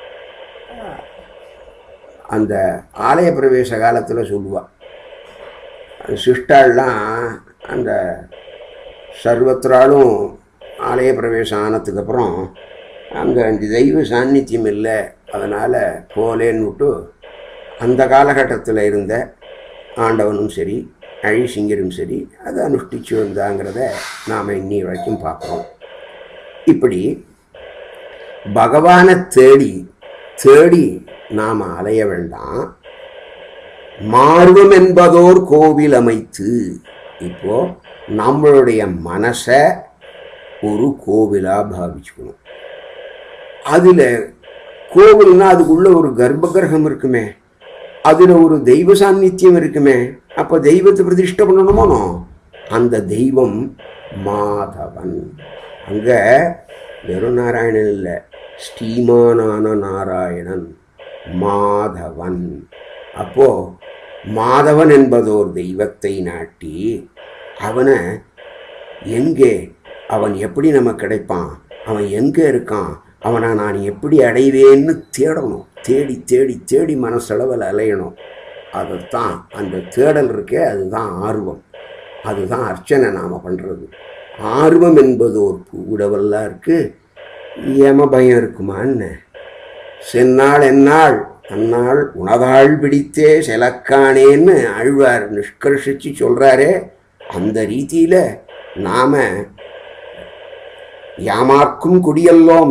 அந்த ஆலய பிரவேச காலத்தில் சொல்லுவாள் சிஸ்டால்லாம் அந்த சர்வத்திராலும் ஆலய பிரவேசம் ஆனதுக்கப்புறம் அங்கே அந்த தெய்வ சாநித்தியம் இல்லை அதனால் போலேன்னு விட்டு அந்த காலகட்டத்தில் இருந்த ஆண்டவனும் சரி அழிசிங்கரும் சரி அதை அனுஷ்டிச்சு வந்தாங்கிறத நாம் இன்னி வரைக்கும் பார்க்குறோம் இப்படி பகவானை தேடி தேடி நாம் அலைய வேண்டாம் மார்வம் என்பதோர் கோவில் அமைத்து இப்போ நம்மளுடைய மனசை ஒரு கோவிலாக பாவிச்சுக்கணும் அதில் கோவில்னா அதுக்குள்ள ஒரு கர்ப்ப கிரகம் இருக்குமே அதில் ஒரு தெய்வ சாநித்தியம் இருக்குமே அப்போ தெய்வத்தை பிரதிஷ்டை பண்ணணுமோனோ அந்த தெய்வம் மாதவன் அங்கே வெறும் நாராயணன் இல்லை ஸ்ரீமானான நாராயணன் மாதவன் அப்போ மாதவன் என்பதோர் தெய்வத்தை நாட்டி அவனை எங்கே அவன் எப்படி நமக்கு கிடைப்பான் அவன் எங்கே இருக்கான் அவனை நான் எப்படி அடைவேன்னு தேடணும் தேடி தேடி தேடி மனசளவில் அலையணும் அதைத்தான் அந்த தேடல் இருக்கே அதுதான் ஆர்வம் அதுதான் அர்ச்சனை நாம் பண்ணுறது ஆர்வம் என்பது ஒரு பூவிடவெல்லாம் இருக்குது ஏம பயம் இருக்குமா என்ன செந்நாள் எந்நாள் அந்நாள் உணவாள் பிடித்தே செலக்கானேன்னு ஆழ்வார் நிஷ்கர்ஷிச்சு சொல்கிறாரே அந்த ரீதியில் நாம் யாமார்க்கும் குடியல்லோம்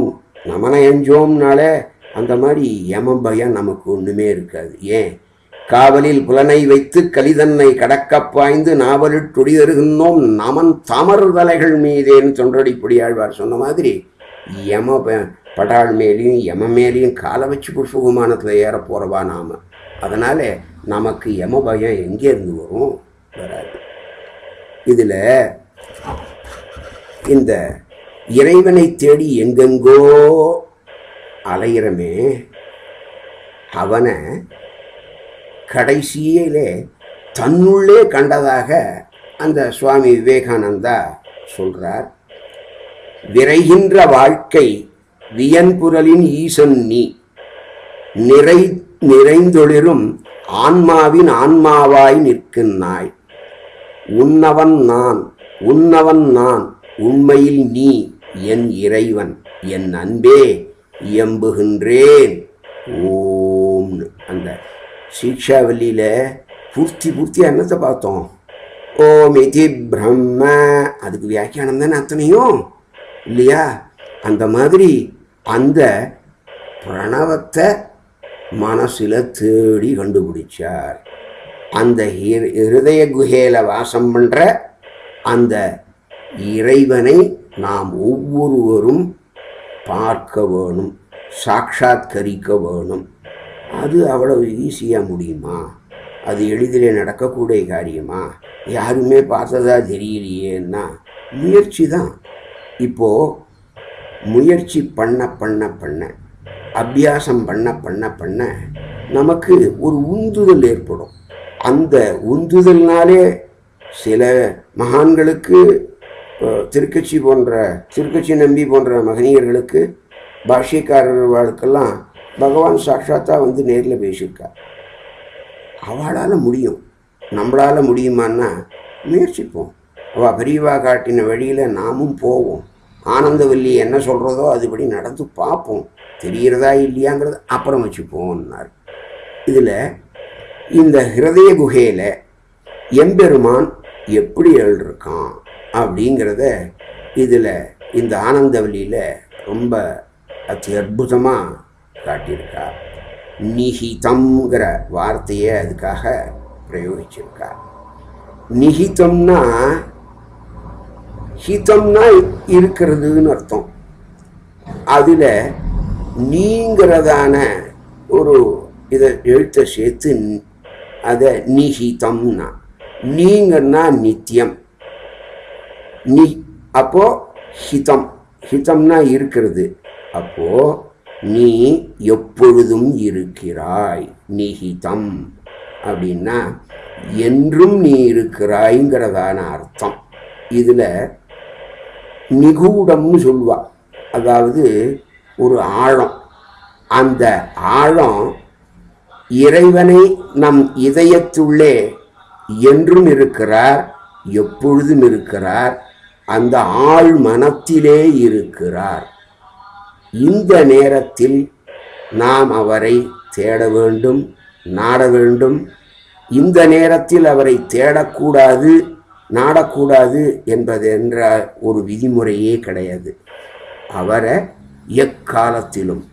நமனயஞ்சோம்னாலே அந்த மாதிரி யம பயம் நமக்கு ஒன்றுமே இருக்காது ஏன் காவலில் புலனை வைத்து கலிதன்னை கடக்கப் பாய்ந்து நாவலில் துடிதருகின்றோம் நமன் தமர் தலைகள் மீதேன்னு தொன்றடிப்படி ஆழ்வார் சொன்ன மாதிரி யம ப- படாள் மேலேயும் யம மேலேயும் காலை வச்சு புஷ்ப விமானத்தில் ஏற போகிறவா நாம அதனால நமக்கு யம பயம் எங்கே இருந்து வரும் வராது இதில் இந்த இறைவனை தேடி எங்கெங்கோ அலையிறமே அவனை கடைசியிலே தன்னுள்ளே கண்டதாக அந்த சுவாமி விவேகானந்தா சொல்றார் விரைகின்ற வாழ்க்கை வியன்புரலின் ஈசன் நீ நிறை நிறைந்தொளிரும் ஆன்மாவின் ஆன்மாவாய் நிற்கின்றாய் உன்னவன் நான் உன்னவன் நான் உண்மையில் நீ என் இறைவன் என் அன்பே எம்புகின்றேன் ஓம்னு அந்த சீக்ஷாவல்லியில் பூர்த்தி பூர்த்தி என்னத்தை பார்த்தோம் ஓம் இதி பிரம்ம அதுக்கு வியாக்கியானம் தானே அத்தனையும் இல்லையா அந்த மாதிரி அந்த பிரணவத்தை மனசில் தேடி கண்டுபிடிச்சார் அந்த இரு- இருதய குகையில வாசம் பண்ற அந்த இறைவனை நாம் ஒவ்வொருவரும் பார்க்க வேணும் சாட்சாத்கரிக்க வேணும் அது அவ்வளவு ஈஸியாக முடியுமா அது எளிதிலே நடக்கக்கூடிய காரியமா யாருமே பார்த்ததா தெரியலையேன்னா முயற்சி தான் இப்போது முயற்சி பண்ண பண்ண பண்ண அபியாசம் பண்ண பண்ண பண்ண நமக்கு ஒரு உந்துதல் ஏற்படும் அந்த உந்துதல்னாலே சில மகான்களுக்கு அஹ், திருக்கட்சி போன்ற திருக்கட்சி நம்பி போன்ற மகனியர்களுக்கு பாஷ்யக்காரர்களுக்கெல்லாம் பகவான் சாட்சாத்தா வந்து நேரில் பேசியிருக்கார் அவளால் முடியும் நம்மளால் முடியுமான்னா முயற்சிப்போம் அவள் பெரியவா காட்டின வழியில் நாமும் போவோம் ஆனந்தவல்லி என்ன சொல்கிறதோ அதுபடி நடந்து பார்ப்போம் தெரிகிறதா இல்லையாங்கிறது அப்புறம் வச்சுப்போம்னார் இதில் இந்த ஹிருதய குகையில் எம்பெருமான் எப்படி எழுதிருக்கான் அப்படிங்கிறத இதில் இந்த ஆனந்தவல்லியில் ரொம்ப அதி அற்புதமாக காட்டியிருக்கார் நிஹிதம்ங்கிற வார்த்தையை அதுக்காக பிரயோகிச்சிருக்கார் நிஹிதம்னா ஹிதம்னா இருக்கிறதுன்னு அர்த்தம் அதில் நீங்கிறதான ஒரு இதை எழுத்தை சேர்த்து ந- அதை நிஹிதம்னா நீங்கன்னா நித்தியம் நி அப்போ ஹிதம் ஹிதம்னா இருக்கிறது அப்போ நீ எப்பொழுதும் இருக்கிறாய் நிஹிதம் அப்படின்னா என்றும் நீ இருக்கிறாய்ங்கிறதான அர்த்தம் இதில் நிகூடம்னு சொல்லுவா அதாவது ஒரு ஆழம் அந்த ஆழம் இறைவனை நம் இதயத்துள்ளே என்றும் இருக்கிறார் எப்பொழுதும் இருக்கிறார் அந்த ஆழ் மனத்திலே இருக்கிறார் இந்த நேரத்தில் நாம் அவரை தேட வேண்டும் நாட வேண்டும் இந்த நேரத்தில் அவரை தேடக்கூடாது நாடக்கூடாது என்பது என்ற ஒரு விதிமுறையே கிடையாது அவரை எக்காலத்திலும்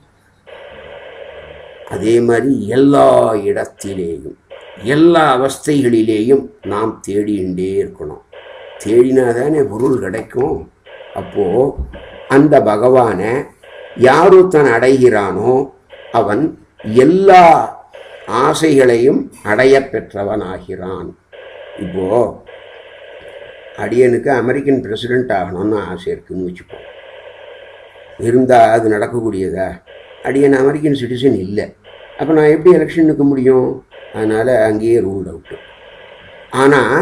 அதே மாதிரி எல்லா இடத்திலேயும் எல்லா அவஸ்தைகளிலேயும் நாம் தேடிண்டே இருக்கணும் தேடினாதானே பொருள் கிடைக்கும் அப்போ அந்த பகவானை யார் ஒருத்தன் அடைகிறானோ அவன் எல்லா ஆசைகளையும் அடையப் பெற்றவன் ஆகிறான் இப்போ அடியனுக்கு அமெரிக்கன் பிரசிடென்ட் ஆகணும்னு ஆசை இருக்குன்னு வச்சுப்போம் இருந்தால் அது நடக்கக்கூடியதா அடியன் அமெரிக்கன் சிட்டிசன் இல்லை அப்போ நான் எப்படி எலெக்ஷன் நிற்க முடியும் அதனால் அங்கேயே ரூல் அவுட்டு ஆனால்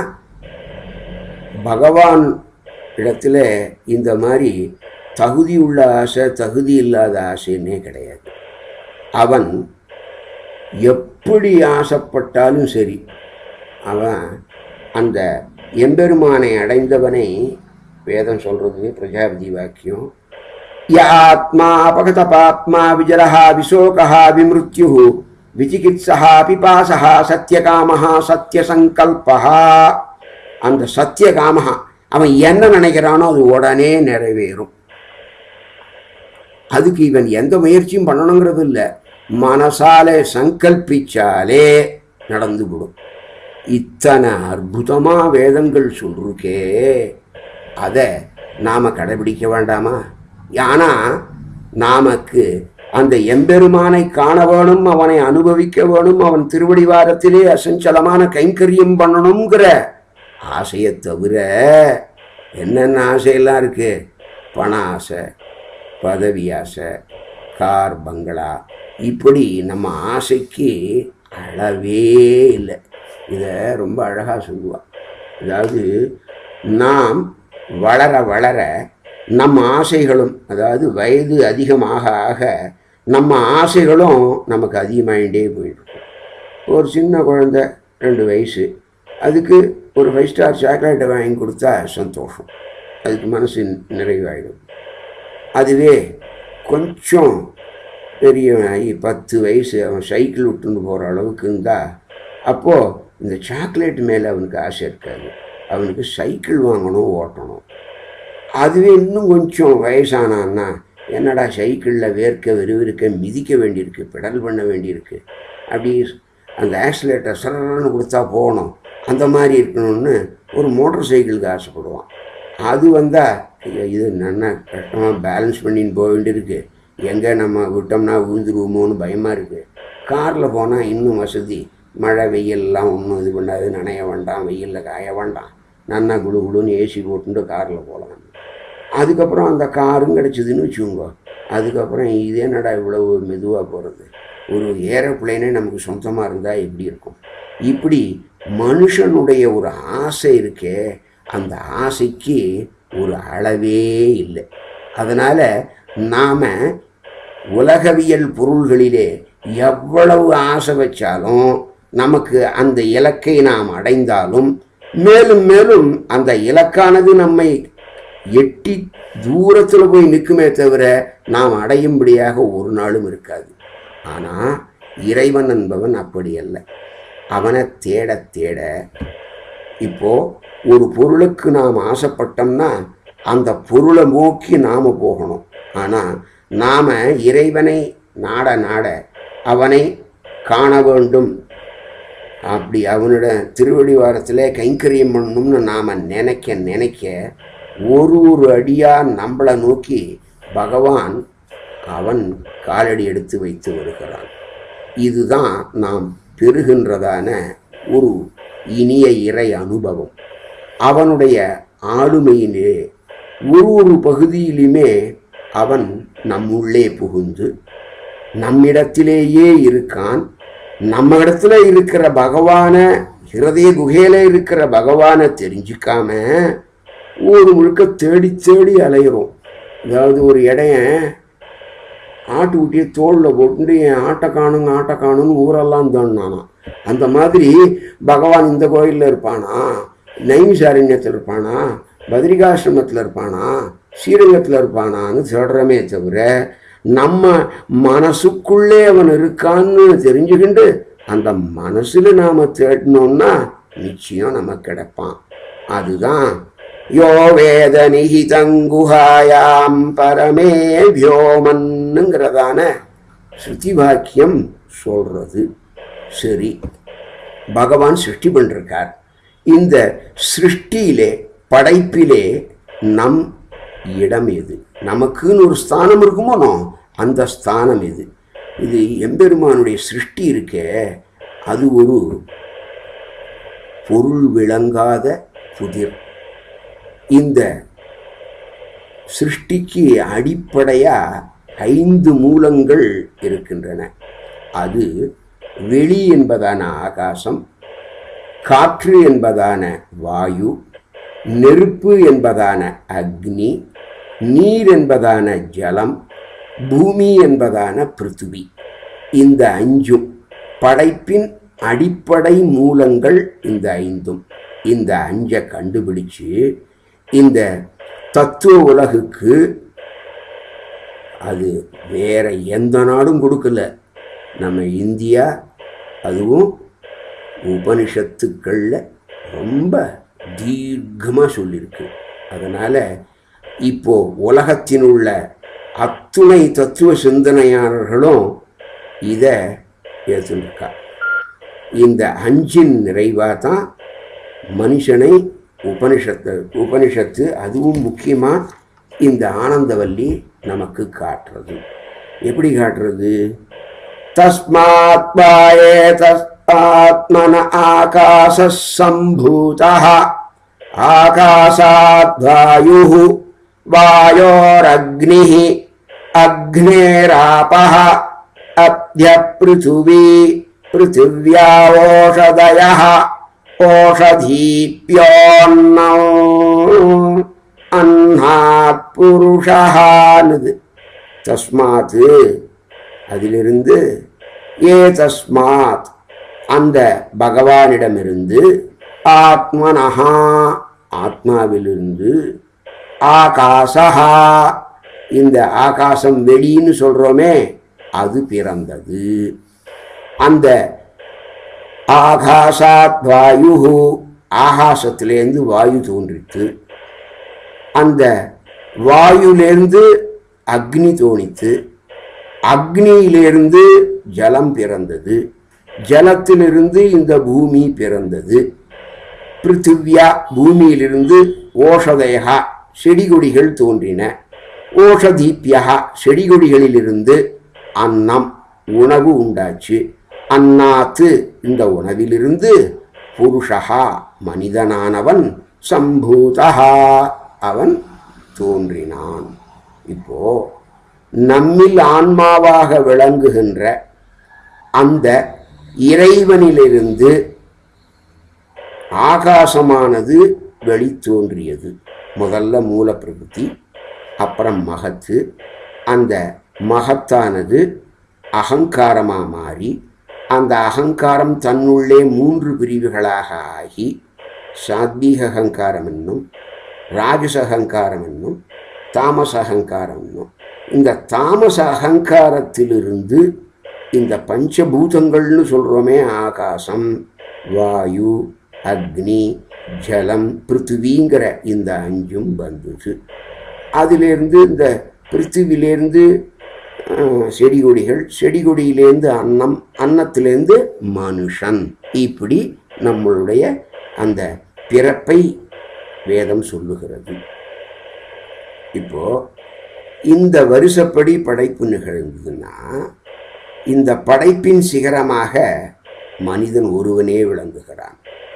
பகவான் இடத்துல இந்த மாதிரி தகுதி உள்ள ஆசை தகுதி இல்லாத ஆசைன்னே கிடையாது அவன் எப்படி ஆசைப்பட்டாலும் சரி அவன் அந்த எம்பெருமானை அடைந்தவனை வேதம் சொல்றது பிரஜாபதி வாக்கியம் யாத்மா அபகத பாத்மா விஜரஹா விசோகா விமிருத்யு விசிகித்சா பிபாசா சத்தியகாமஹா சத்தியசங்கல்பா அந்த சத்தியகாமஹா அவன் என்ன நினைக்கிறானோ அது உடனே நிறைவேறும் அதுக்கு இவன் எந்த முயற்சியும் பண்ணணுங்கிறது இல்லை மனசாலே சங்கல்பிச்சாலே நடந்து விடும் இத்தனை அற்புதமா வேதங்கள் சொல்லிருக்கே அதை நாம கடைபிடிக்க வேண்டாமா ஆனா நாமக்கு அந்த எம்பெருமானை காண வேணும் அவனை அனுபவிக்க வேணும் அவன் திருவடிவாரத்திலே அசஞ்சலமான கைங்கரியம் பண்ணணுங்கிற ஆசையை தவிர என்னென்ன ஆசையெல்லாம் இருக்கு பண ஆசை பதவி ஆசை கார் பங்களா இப்படி நம்ம ஆசைக்கு அளவே இல்லை இதை ரொம்ப அழகாக சொல்லுவாள் அதாவது நாம் வளர வளர நம்ம ஆசைகளும் அதாவது வயது அதிகமாக ஆக நம்ம ஆசைகளும் நமக்கு அதிகமாகிட்டே போயிட்டுருக்கும் ஒரு சின்ன குழந்தை ரெண்டு வயசு அதுக்கு ஒரு ஃபைவ் ஸ்டார் சாக்லேட்டை வாங்கி கொடுத்தா சந்தோஷம் அதுக்கு மனசு நிறைவாயிடும் அதுவே கொஞ்சம் பெரியவனாகி பத்து வயசு அவன் சைக்கிள் விட்டுன்னு போகிற அளவுக்கு இருந்தால் அப்போது இந்த சாக்லேட் மேலே அவனுக்கு ஆசை இருக்காது அவனுக்கு சைக்கிள் வாங்கணும் ஓட்டணும் அதுவே இன்னும் கொஞ்சம் வயசானான்னா என்னடா சைக்கிளில் வேர்க்க விறுவிறுக்க மிதிக்க வேண்டியிருக்கு பெடல் பண்ண வேண்டியிருக்கு அப்படி அந்த ஆக்சிலேட்டர் சரன்னு கொடுத்தா போகணும் அந்த மாதிரி இருக்கணும்னு ஒரு மோட்டார் சைக்கிளுக்கு ஆசைப்படுவான் அது வந்தால் இது நல்லா கஷ்டமாக பேலன்ஸ் பண்ணின்னு போக வேண்டியிருக்கு எங்கே நம்ம விட்டோம்னா விழுந்துருவோமோன்னு பயமாக இருக்குது காரில் போனால் இன்னும் வசதி மழை வெயிலெலாம் ஒன்றும் இது பண்ணாது நனைய வேண்டாம் வெயிலில் காய வேண்டாம் நன்னா குடு குடுன்னு ஏசி போட்டுட்டு காரில் போகலாம் அதுக்கப்புறம் அந்த காரும் கிடச்சிதுன்னு வச்சுக்கோங்க அதுக்கப்புறம் இது என்னடா இவ்வளவு மெதுவாக போகிறது ஒரு ஏரோப்ளைனே நமக்கு சொந்தமாக இருந்தால் எப்படி இருக்கும் இப்படி மனுஷனுடைய ஒரு ஆசை இருக்கே அந்த ஆசைக்கு ஒரு அளவே இல்லை அதனால் நாம் உலகவியல் பொருள்களிலே எவ்வளவு ஆசை வச்சாலும் நமக்கு அந்த இலக்கை நாம் அடைந்தாலும் மேலும் மேலும் அந்த இலக்கானது நம்மை எட்டி தூரத்தில் போய் நிற்குமே தவிர நாம் அடையும்படியாக ஒரு நாளும் இருக்காது ஆனால் இறைவன் என்பவன் அப்படி அல்ல அவனை தேட தேட இப்போ ஒரு பொருளுக்கு நாம் ஆசைப்பட்டோம்னா அந்த பொருளை நோக்கி நாம் போகணும் ஆனால் நாம் இறைவனை நாட நாட அவனை காண வேண்டும் அப்படி அவனோட திருவடிவாரத்தில் கைங்கரியம் பண்ணணும்னு நாம் நினைக்க நினைக்க ஒரு ஒரு அடியாக நம்மளை நோக்கி பகவான் அவன் காலடி எடுத்து வைத்து வருகிறான் இதுதான் நாம் பெறுகின்றதான ஒரு இனிய இறை அனுபவம் அவனுடைய ஆளுமையிலே ஒரு ஒரு பகுதியிலுமே அவன் நம்முள்ளே புகுந்து நம்மிடத்திலேயே இருக்கான் நம்ம இடத்துல இருக்கிற பகவான ஹிருதய குகையில இருக்கிற பகவானை தெரிஞ்சுக்காம ஒரு முழுக்க தேடி தேடி அலையிறோம் அதாவது ஒரு இடையன் ஆட்டு குட்டியை தோளில் போட்டு என் ஆட்டை காணுங்க ஆட்டை காணுன்னு ஊரெல்லாம் தோணுனானாம் அந்த மாதிரி பகவான் இந்த கோயிலில் இருப்பானா நைமிசாரண்யத்தில் இருப்பானா பத்ரிகாசிரமத்தில் இருப்பானா ஸ்ரீரங்கத்தில் இருப்பானான்னு சொல்கிறமே தவிர நம்ம மனசுக்குள்ளே அவன் இருக்கான்னு தெரிஞ்சுக்கிண்டு அந்த மனசில் நாம் தேடினோம்னா நிச்சயம் நமக்கு கிடைப்பான் அதுதான் யோ வேத நிகிதங்குஹாயாம் பரமே வியோமன்னுங்கிறதான ஸ்ருதி வாக்கியம் சொல்றது சரி பகவான் சிருஷ்டி பண்ணிருக்கார் இந்த சிருஷ்டியிலே படைப்பிலே நம் இடம் எது நமக்குன்னு ஒரு ஸ்தானம் இருக்குமோனோ அந்த ஸ்தானம் எது இது எம்பெருமானுடைய சிருஷ்டி இருக்கே அது ஒரு பொருள் விளங்காத புதிர் இந்த சிருஷ்டிக்கு அடிப்படையா ஐந்து மூலங்கள் இருக்கின்றன அது வெளி என்பதான ஆகாசம் காற்று என்பதான வாயு நெருப்பு என்பதான அக்னி நீர் என்பதான ஜலம் பூமி என்பதான பிருத்திவி இந்த அஞ்சும் படைப்பின் அடிப்படை மூலங்கள் இந்த ஐந்தும் இந்த அஞ்சை கண்டுபிடிச்சு இந்த தத்துவ உலகுக்கு அது வேற எந்த நாடும் கொடுக்கல நம்ம இந்தியா அதுவும் உபனிஷத்துக்களில் ரொம்ப தீர்க்கமாக சொல்லியிருக்கு அதனால் இப்போ உலகத்தினுள்ள அத்துணை தத்துவ சிந்தனையாளர்களும் இதை ஏற்றுருக்கா இந்த அஞ்சின் நிறைவாக தான் மனுஷனை உபனிஷத்து உபனிஷத்து அதுவும் முக்கியமாக இந்த ஆனந்தவல்லி நமக்கு காட்டுறது எப்படி காட்டுறது தஸ்மாத் வாயே தஸ்மாத்மன ஆகாச சம்பூதா ஆகாசாத் வாயு வாயோரக்னி அக்னேராபः अद्य पृथिवी पृथिव्यावोषधयः ओषधीभ्योऽन्नौ அன்னாத் புருஷானது தஸ்மாத்து அதிலிருந்து ஏ தஸ்மாத் அந்த பகவானிடமிருந்து ஆத்மனஹா ஆத்மாவிலிருந்து ஆகாசஹா இந்த ஆகாசம் வெளின்னு சொல்றோமே அது பிறந்தது அந்த ஆகாசாத் வாயு ஆகாசத்திலேருந்து வாயு தோன்றித்து அந்த வாயுலேருந்து அக்னி தோணித்து அக்னியிலிருந்து ஜலம் பிறந்தது ஜலத்திலிருந்து இந்த பூமி பிறந்தது பிருத்திவ்யா பூமியிலிருந்து ஓஷதயா செடிகொடிகள் தோன்றின ஓஷதீப்யா செடிகொடிகளிலிருந்து அன்னம் உணவு உண்டாச்சு அன்னாத்து இந்த உணவிலிருந்து புருஷா மனிதனானவன் சம்பூதா அவன் தோன்றினான் இப்போ நம்மில் ஆன்மாவாக விளங்குகின்ற அந்த இறைவனிலிருந்து ஆகாசமானது வெளித்தோன்றியது முதல்ல மூலப்பிரகிருதி அப்புறம் மகத்து அந்த மகத்தானது அகங்காரமாக மாறி அந்த அகங்காரம் தன்னுள்ளே மூன்று பிரிவுகளாக ஆகி சாத்வீக அகங்காரம் என்னும் ராஜச அகங்காரம் என்னும் தாமச அகங்காரம் என்னும் இந்த தாமச அகங்காரத்திலிருந்து இந்த பஞ்சபூதங்கள்னு சொல்கிறோமே ஆகாசம் வாயு அக்னி ஜலம் பிருத்திவிங்கிற இந்த அஞ்சும் வந்தது அதிலேருந்து இந்த பிருத்திவிலேருந்து செடி கொடிகள் செடி கொடியிலேருந்து அன்னம் அன்னத்திலேருந்து மனுஷன் இப்படி நம்மளுடைய அந்த பிறப்பை வேதம் சொல்லுகிறது இப்போ இந்த வருஷப்படி படைப்பு நிகழ்ந்ததுன்னா இந்த படைப்பின் சிகரமாக மனிதன் ஒருவனே விளங்குகிறான்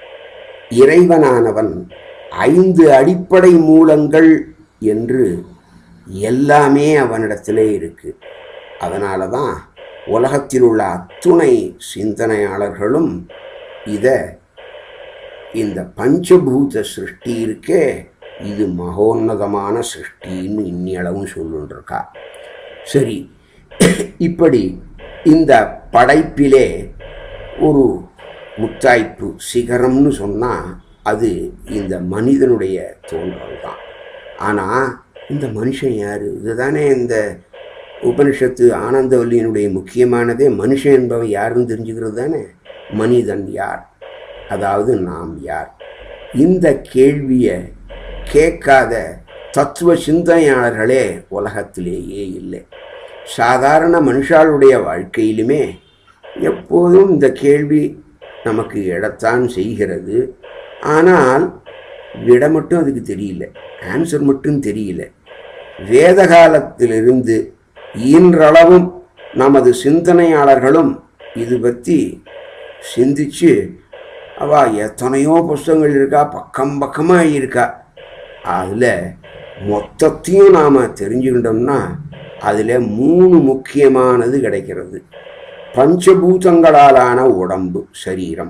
இறைவனானவன் ஐந்து அடிப்படை மூலங்கள் என்று எல்லாமே அவனிடத்திலே இருக்கு அதனால தான் உலகத்தில் உள்ள அத்துணை சிந்தனையாளர்களும் இதை இந்த பஞ்சபூத சிருஷ்டி இருக்கே இது மகோன்னதமான சிருஷ்டின்னு இன்னியளவும் சொல்லுன்றிருக்கா சரி இப்படி இந்த படைப்பிலே ஒரு முத்தாய்ப்பு சிகரம்னு சொன்னால் அது இந்த மனிதனுடைய தோன்றல் தான் ஆனால் இந்த மனுஷன் யார் இதுதானே இந்த உபனிஷத்து ஆனந்தவல்லியினுடைய முக்கியமானதே மனுஷன் என்பவன் யாருன்னு தெரிஞ்சுக்கிறது தானே மனிதன் யார் அதாவது நாம் யார் இந்த கேள்வியை கேட்காத தத்துவ சிந்தனையாளர்களே உலகத்திலேயே இல்லை சாதாரண மனுஷாளுடைய வாழ்க்கையிலுமே எப்போதும் இந்த கேள்வி நமக்கு எழத்தான் செய்கிறது ஆனால் விட மட்டும் அதுக்கு தெரியல ஆன்சர் மட்டும் தெரியல வேத காலத்திலிருந்து இன்றளவும் நமது சிந்தனையாளர்களும் இது பற்றி சிந்திச்சு அவ எத்தனையோ புஸ்தகங்கள் இருக்கா பக்கம் பக்கமாக இருக்கா அதில் மொத்தத்தையும் நாம் தெரிஞ்சுக்கிட்டோம்னா அதில் மூணு முக்கியமானது கிடைக்கிறது பஞ்சபூதங்களாலான உடம்பு சரீரம்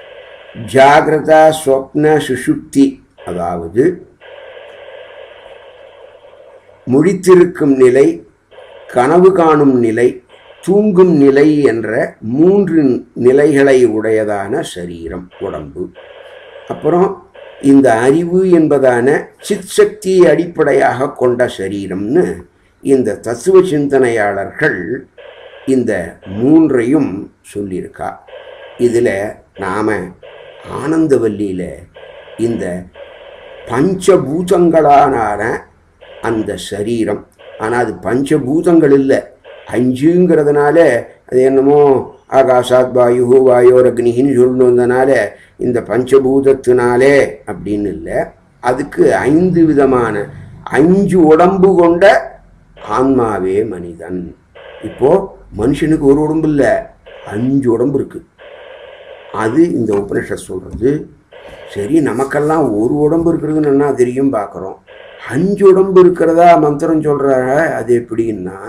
ஜாகிரதா ஸ்வப்ன சுஷுப்தி அதாவது முழித்திருக்கும் நிலை கனவு காணும் நிலை தூங்கும் நிலை என்ற மூன்று நிலைகளை உடையதான சரீரம் உடம்பு அப்புறம் இந்த அறிவு என்பதான சித் சக்தியை அடிப்படையாக கொண்ட சரீரம்னு இந்த தத்துவ சிந்தனையாளர்கள் இந்த மூன்றையும் சொல்லியிருக்கா இதில் நாம் ஆனந்தவல்லியில் இந்த பஞ்சபூதங்களான அந்த சரீரம் ஆனால் அது பஞ்சபூதங்கள் இல்லை அஞ்சுங்கிறதுனால அது என்னமோ ஆகாஷாத் வாயு வாயோர் அக்னின்னு சொல்லணும் வந்தனால இந்த பஞ்சபூதத்தினாலே அப்படின்னு இல்லை அதுக்கு ஐந்து விதமான அஞ்சு உடம்பு கொண்ட ஆன்மாவே மனிதன் இப்போ மனுஷனுக்கு ஒரு உடம்பு இல்லை அஞ்சு உடம்பு இருக்கு அது இந்த உபனிஷத் சொல்றது சரி நமக்கெல்லாம் ஒரு உடம்பு இருக்கிறதுன்னு என்ன தெரியும் பார்க்குறோம் அஞ்சு உடம்பு இருக்கிறதா மந்திரம் சொல்றாங்க அது எப்படின்னா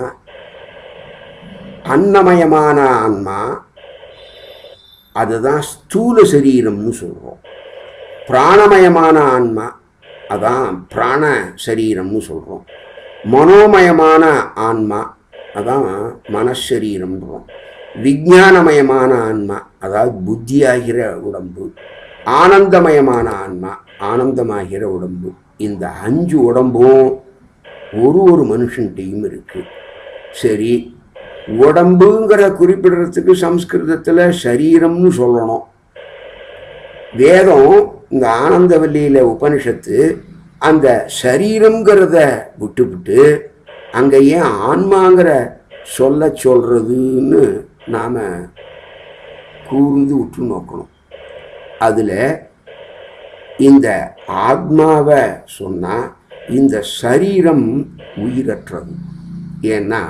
அன்னமயமான ஆன்மா அதுதான் ஸ்தூல சரீரம்னு சொல்கிறோம் பிராணமயமான ஆன்மா அதான் பிராண சரீரம்னு சொல்கிறோம் மனோமயமான ஆன்மா அதான் மனசரீரம்ன்றோம் விஞ்ஞானமயமான ஆன்மா அதாவது புத்தியாகிற உடம்பு ஆனந்தமயமான ஆன்மா ஆனந்தமாகிற உடம்பு இந்த அஞ்சு உடம்பும் ஒரு ஒரு மனுஷன்கிட்டையும் இருக்கு சரி உடம்புங்கிற குறிப்பிடுறதுக்கு சம்ஸ்கிருதத்தில் சரீரம்னு சொல்லணும் வேதம் இந்த ஆனந்தவல்லியில் உபனிஷத்து அந்த சரீரம்ங்கிறத விட்டுவிட்டு அங்கே ஏன் ஆன்மாங்கிற சொல்ல சொல்றதுன்னு நாம் கூர்ந்து உற்று நோக்கணும் அதில் இந்த ஆத்மாவை சொன்னால் இந்த சரீரம் உயிரற்றது ஏன்னா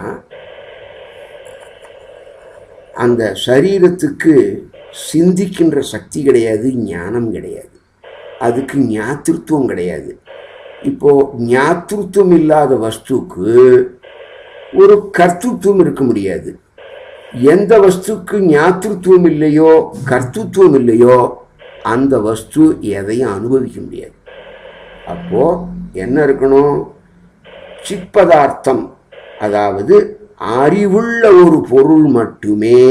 அந்த சரீரத்துக்கு சிந்திக்கின்ற சக்தி கிடையாது ஞானம் கிடையாது அதுக்கு ஞாத்திருத்துவம் கிடையாது இப்போ ஞாத்திருத்துவம் இல்லாத வஸ்துக்கு ஒரு கர்த்தத்துவம் இருக்க முடியாது எந்த வஸ்துக்கு ஞாத்திருத்துவம் இல்லையோ கர்த்தத்துவம் இல்லையோ அந்த வஸ்து எதையும் அனுபவிக்க முடியாது அப்போ என்ன இருக்கணும் சிற்பதார்த்தம் அதாவது அறிவுள்ள ஒரு பொருள் மட்டுமே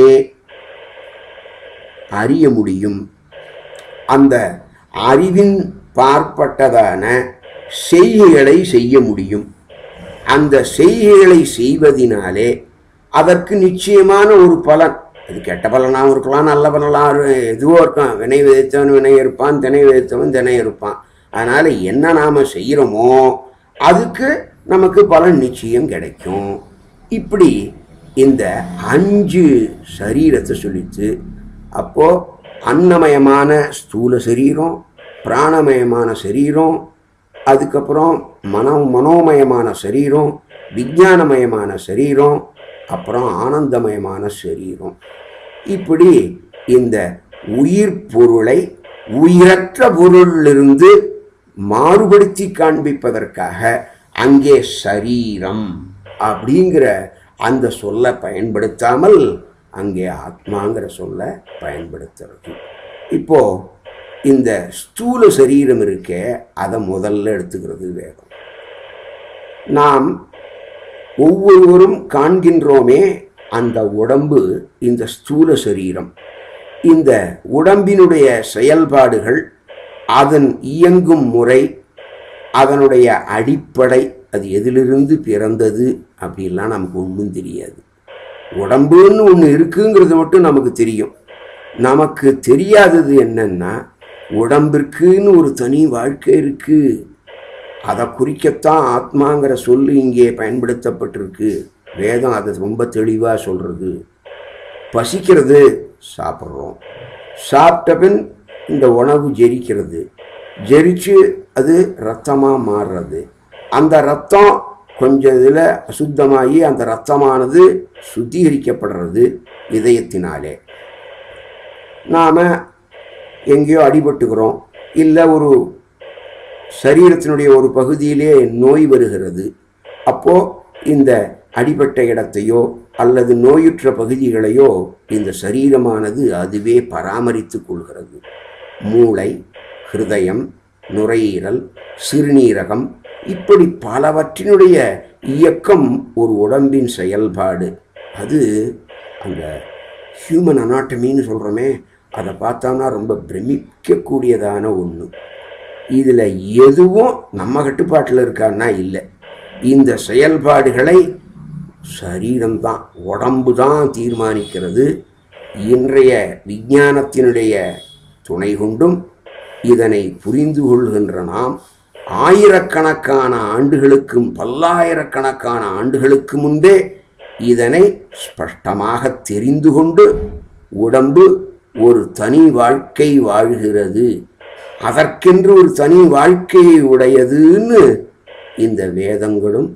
அறிய முடியும் அந்த அறிவின் பார்ப்பட்டதான செய்கைகளை செய்ய முடியும் அந்த செய்கைகளை செய்வதினாலே அதற்கு நிச்சயமான ஒரு பலன் அது கெட்ட பலனாகவும் இருக்கலாம் நல்ல பலனாக எதுவோ இருக்கான் வினை விதைத்தவன் வினை இருப்பான் தினை விதைத்தவன் தினை இருப்பான் அதனால் என்ன நாம் செய்கிறோமோ அதுக்கு நமக்கு பலன் நிச்சயம் கிடைக்கும் இப்படி இந்த அஞ்சு சரீரத்தை சொல்லித்து அப்போது அன்னமயமான ஸ்தூல சரீரம் பிராணமயமான சரீரம் அதுக்கப்புறம் மனோ மனோமயமான சரீரம் விஞ்ஞானமயமான சரீரம் அப்புறம் ஆனந்தமயமான சரீரம் இப்படி இந்த உயிர் பொருளை உயிரற்ற பொருளிலிருந்து மாறுபடுத்தி காண்பிப்பதற்காக அங்கே சரீரம் அப்படிங்கிற அந்த சொல்லை பயன்படுத்தாமல் அங்கே ஆத்மாங்கிற சொல்லை பயன்படுத்துறது இப்போ இந்த ஸ்தூல சரீரம் இருக்கே அதை முதல்ல எடுத்துக்கிறது வேகம் நாம் ஒவ்வொருவரும் காண்கின்றோமே அந்த உடம்பு இந்த ஸ்தூல சரீரம் இந்த உடம்பினுடைய செயல்பாடுகள் அதன் இயங்கும் முறை அதனுடைய அடிப்படை அது எதிலிருந்து பிறந்தது அப்படிலாம் நமக்கு ஒன்றும் தெரியாது உடம்புன்னு ஒன்று இருக்குங்கிறது மட்டும் நமக்கு தெரியும் நமக்கு தெரியாதது என்னன்னா உடம்பிற்குன்னு ஒரு தனி வாழ்க்கை இருக்கு அதை குறிக்கத்தான் ஆத்மாங்கிற சொல்லு இங்கே பயன்படுத்தப்பட்டிருக்கு வேதம் அதை ரொம்ப தெளிவாக சொல்கிறது பசிக்கிறது சாப்பிட்றோம் சாப்பிட்ட பின் இந்த உணவு ஜெரிக்கிறது ஜெரிச்சு அது ரத்தமாக மாறுறது அந்த ரத்தம் கொஞ்சம் இதில் அசுத்தமாகி அந்த ரத்தமானது சுத்திகரிக்கப்படுறது இதயத்தினாலே நாம் எங்கேயோ அடிபட்டுக்கிறோம் இல்லை ஒரு சரீரத்தினுடைய ஒரு பகுதியிலே நோய் வருகிறது அப்போ இந்த அடிபட்ட இடத்தையோ அல்லது நோயுற்ற பகுதிகளையோ இந்த சரீரமானது அதுவே பராமரித்து கொள்கிறது மூளை ஹிருதயம் நுரையீரல் சிறுநீரகம் இப்படி பலவற்றினுடைய இயக்கம் ஒரு உடம்பின் செயல்பாடு அது அந்த ஹியூமன் அனாட்டமின்னு சொல்கிறோமே அதை பார்த்தோம்னா ரொம்ப பிரமிக்கக்கூடியதான ஒன்று இதில் எதுவும் நம்ம கட்டுப்பாட்டில் இருக்கான்னா இல்லை இந்த செயல்பாடுகளை சரீரம்தான் உடம்பு தான் தீர்மானிக்கிறது இன்றைய விஞ்ஞானத்தினுடைய துணை கொண்டும் இதனை புரிந்து கொள்கின்ற நாம் ஆயிரக்கணக்கான ஆண்டுகளுக்கும் பல்லாயிரக்கணக்கான ஆண்டுகளுக்கு முன்பே இதனை ஸ்பஷ்டமாக தெரிந்து கொண்டு உடம்பு ஒரு தனி வாழ்க்கை வாழ்கிறது அதற்கென்று ஒரு தனி வாழ்க்கையை உடையதுன்னு இந்த வேதங்களும்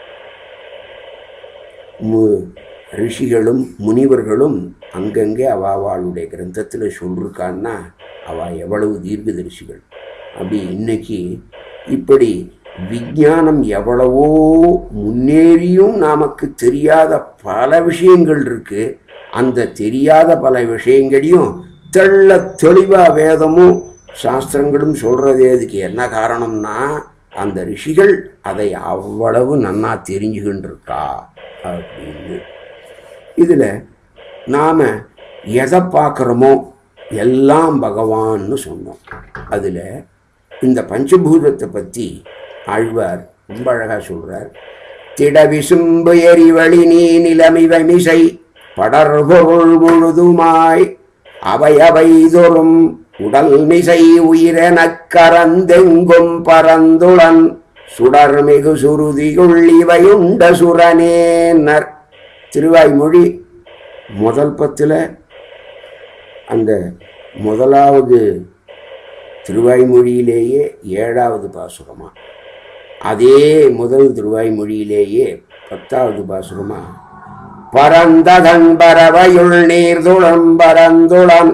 மு- ரிஷிகளும் முனிவர்களும் அங்கங்கே அவாவாளுடைய கிரந்தத்தில் சொல்லிருக்கான்னா அவ எவ்வளவு தீர்க்கதரிசிகள் அப்படி இன்னைக்கு இப்படி விஞ்ஞானம் எவ்வளவோ முன்னேறியும் நமக்கு தெரியாத பல விஷயங்கள் இருக்கு அந்த தெரியாத பல விஷயங்களையும் தெள்ள தெளிவா வேதமும் சாஸ்திரங்களும் சொல்றதே அதுக்கு என்ன காரணம்னா அந்த ரிஷிகள் அதை அவ்வளவு நன்னா தெரிஞ்சுக்கின்றிருக்கா அப்படின்னு இதில் நாம் எதை பார்க்குறோமோ எல்லாம் பகவான்னு சொன்னோம் அதில் இந்த பஞ்சபூதத்தை பற்றி ஆழ்வார் ரொம்ப அழகாக சொல்கிறார் திட விசும்பு எரிவழி நீ நிலமிவை மிசை படர்பொருள் முழுதுமாய் அவை அவை தோறும் உடல் மிசை உயிரெனக் கரந்தெங்கும் பரந்துளன் சுடர்மிகு சுருதியுள் இவையுண்ட சுரனேனர் திருவாய்மொழி முதல் பத்தில் அந்த முதலாவது திருவாய்மொழியிலேயே ஏழாவது பாசுரமா அதே முதல் திருவாய்மொழியிலேயே பத்தாவது பாசுரமா பரந்ததன் பறவையுள் நீர்துளம் பரந்துளன்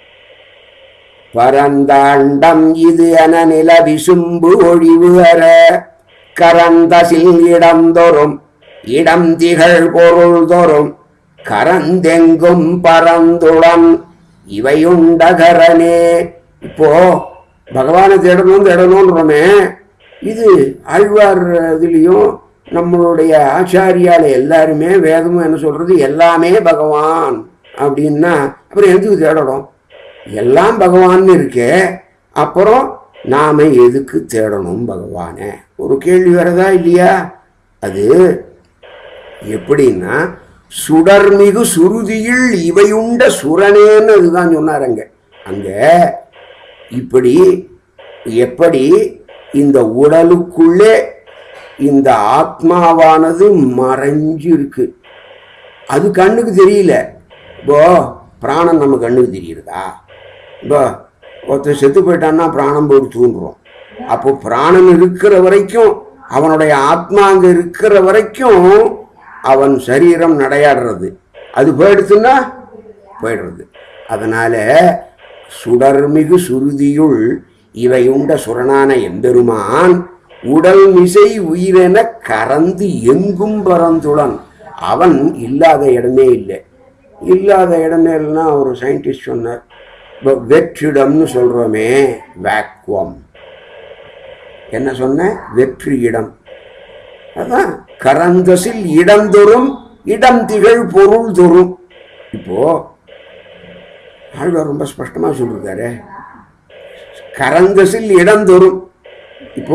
பரந்தாண்டம் இது என நில விசும்பு ஒழிவு அற கரந்தசில் இடந்தொறும் இடம் திகழ் பொருள் தோறும் கரந்தெங்கும் பரந்துளன் இவையுண்டகரனே இப்போ பகவானை தேடணும் தேடணுன்றோமே இது ஆழ்வார் இதுலேயும் நம்மளுடைய ஆச்சாரியால எல்லாருமே வேதமும் என்ன சொல்றது எல்லாமே பகவான் அப்படின்னா அப்புறம் எதுக்கு தேடணும் எல்லாம் பகவான்னு இருக்கே அப்புறம் நாம எதுக்கு தேடணும் பகவானை ஒரு கேள்வி வரதா இல்லையா அது எப்படின்னா சுடர்மிகு சுருதியில் இவையுண்ட சுரனேன்னு அதுதான் சொன்னார் அங்க அங்க இப்படி எப்படி இந்த உடலுக்குள்ளே இந்த ஆத்மாவானது மறைஞ்சு இருக்கு அது கண்ணுக்கு தெரியல இப்போ பிராணம் நம்ம கண்ணுக்கு தெரியுறதா இப்போ ஒருத்தர் செத்து போயிட்டான்னா பிராணம் போய் தூண்டுறோம் அப்போ பிராணன் இருக்கிற வரைக்கும் அவனுடைய ஆத்மா அங்க இருக்கிற வரைக்கும் அவன் சரீரம் நடையாடுறது அது போயிடுச்சுன்னா போயிடுறது அதனால சுடர்மிகு சுருதியுள் இவை உண்ட சுரணான எம்பெருமான் உடல் மிசை உயிரென கறந்து எங்கும் பரந்துளன் அவன் இல்லாத இடமே இல்லை இல்லாத இடமே இல்லைன்னா ஒரு சயின்டிஸ்ட் சொன்னார் இப்போ வெற்றிடம்னு சொல்கிறோமே வேக்குவம் என்ன சொன்ன வெற்றி இடம் அதான் கரந்தசில் இடந்தொறும் இடம் திகழ் பொருள் தொறும் இப்போ ஆழ்வார் ரொம்ப ஸ்பஷ்டமாக சொல்லியிருக்காரு கரந்தசில் இடந்தொறும் இப்போ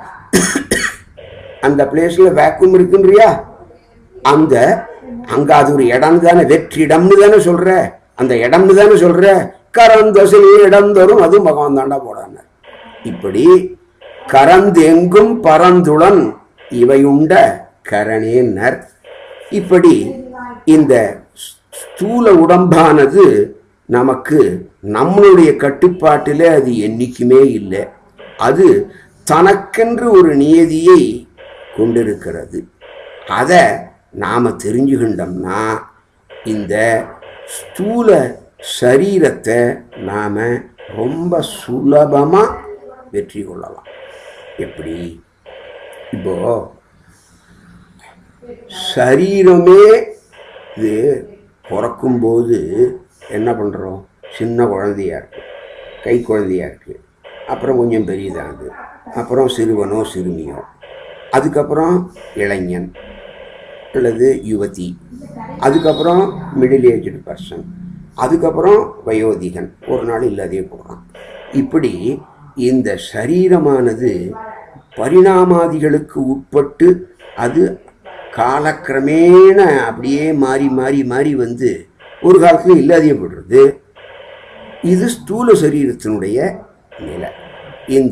அந்த பிளேஸ்ல வேக்கும் இருக்குன்றியா அந்த அங்க அது ஒரு இடம் தானே வெற்றிடம்னு தானே சொல்ற அந்த இடம்னு தானே சொல்ற கரந்தசில் இடந்தொறும் அதுவும் பகவான் தாண்டா போடாங்க இப்படி கரந்தெங்கும் பரந்துளன் இவையுண்ட கரணேன்னர் இப்படி இந்த ஸ்தூல உடம்பானது நமக்கு நம்மளுடைய கட்டுப்பாட்டில் அது என்னைக்குமே இல்லை அது தனக்கென்று ஒரு நியதியை கொண்டிருக்கிறது அதை நாம் தெரிஞ்சுக்கிட்டோம்னா இந்த ஸ்தூல சரீரத்தை நாம் ரொம்ப சுலபமாக வெற்றி கொள்ளலாம் எப்படி இப்போ சரீரமே இது பிறக்கும்போது என்ன பண்ணுறோம் சின்ன குழந்தையா இருக்கு கை குழந்தையா இருக்கு அப்புறம் கொஞ்சம் பெரியதாகுது அப்புறம் சிறுவனோ சிறுமியோ அதுக்கப்புறம் இளைஞன் அல்லது யுவதி அதுக்கப்புறம் மிடில் ஏஜ்டு பர்சன் அதுக்கப்புறம் வயோதிகன் ஒரு நாள் இல்லாதே போடுறான் இப்படி இந்த சரீரமானது பரிணாமாதிகளுக்கு உட்பட்டு அது காலக்கிரமேண அப்படியே மாறி மாறி மாறி வந்து ஒரு காலத்தில் இல்லாதே போடுறது இது ஸ்தூல சரீரத்தினுடைய நிலை இந்த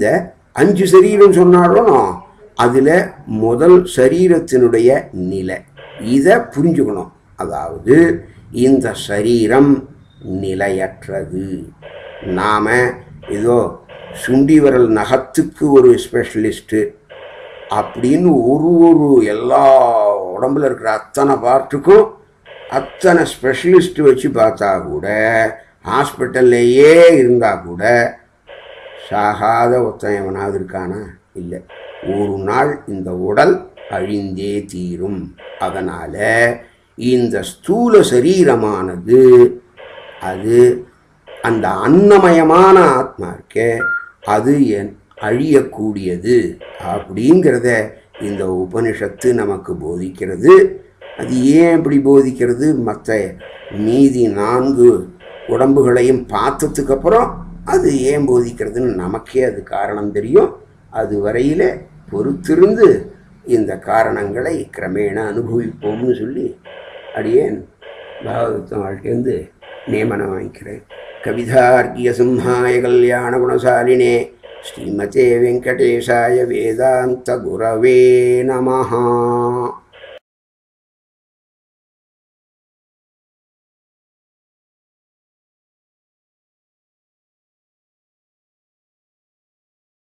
அஞ்சு சரீரம் சொன்னாலும் அதில் முதல் சரீரத்தினுடைய நிலை இதை புரிஞ்சுக்கணும் அதாவது இந்த சரீரம் நிலையற்றது நாம ஏதோ சுண்டி விரல் நகத்துக்கு ஒரு ஸ்பெஷலிஸ்ட்டு அப்படின்னு ஒரு ஒரு எல்லா உடம்புல இருக்கிற அத்தனை பார்ட்டுக்கும் அத்தனை ஸ்பெஷலிஸ்ட் வச்சு பார்த்தா கூட ஹாஸ்பிட்டல்லையே இருந்தால் கூட சாகாத ஒருத்தன் எவனாவது இருக்கானா இல்லை ஒரு நாள் இந்த உடல் அழிந்தே தீரும் அதனால் இந்த ஸ்தூல சரீரமானது அது அந்த அன்னமயமான ஆத்மா இருக்கே அது என் அழியக்கூடியது அப்படிங்கிறத இந்த உபனிஷத்து நமக்கு போதிக்கிறது அது ஏன் இப்படி போதிக்கிறது மற்ற மீதி நான்கு உடம்புகளையும் பார்த்ததுக்கு அப்புறம் அது ஏன் போதிக்கிறதுன்னு நமக்கே அது காரணம் தெரியும் அது வரையில பொறுத்திருந்து இந்த காரணங்களை கிரமேண அனுபவிப்போம்னு சொல்லி அடியேன் பாகவதம் வாழ்க்கைந்து நியமனம் வாங்கிக்கிறேன் கவிதார்க்கிய சிம்ஹாய கல்யாண குணசாலினே ஸ்ரீமதே வெங்கடேஷாய வேதாந்த குரவே நமஹா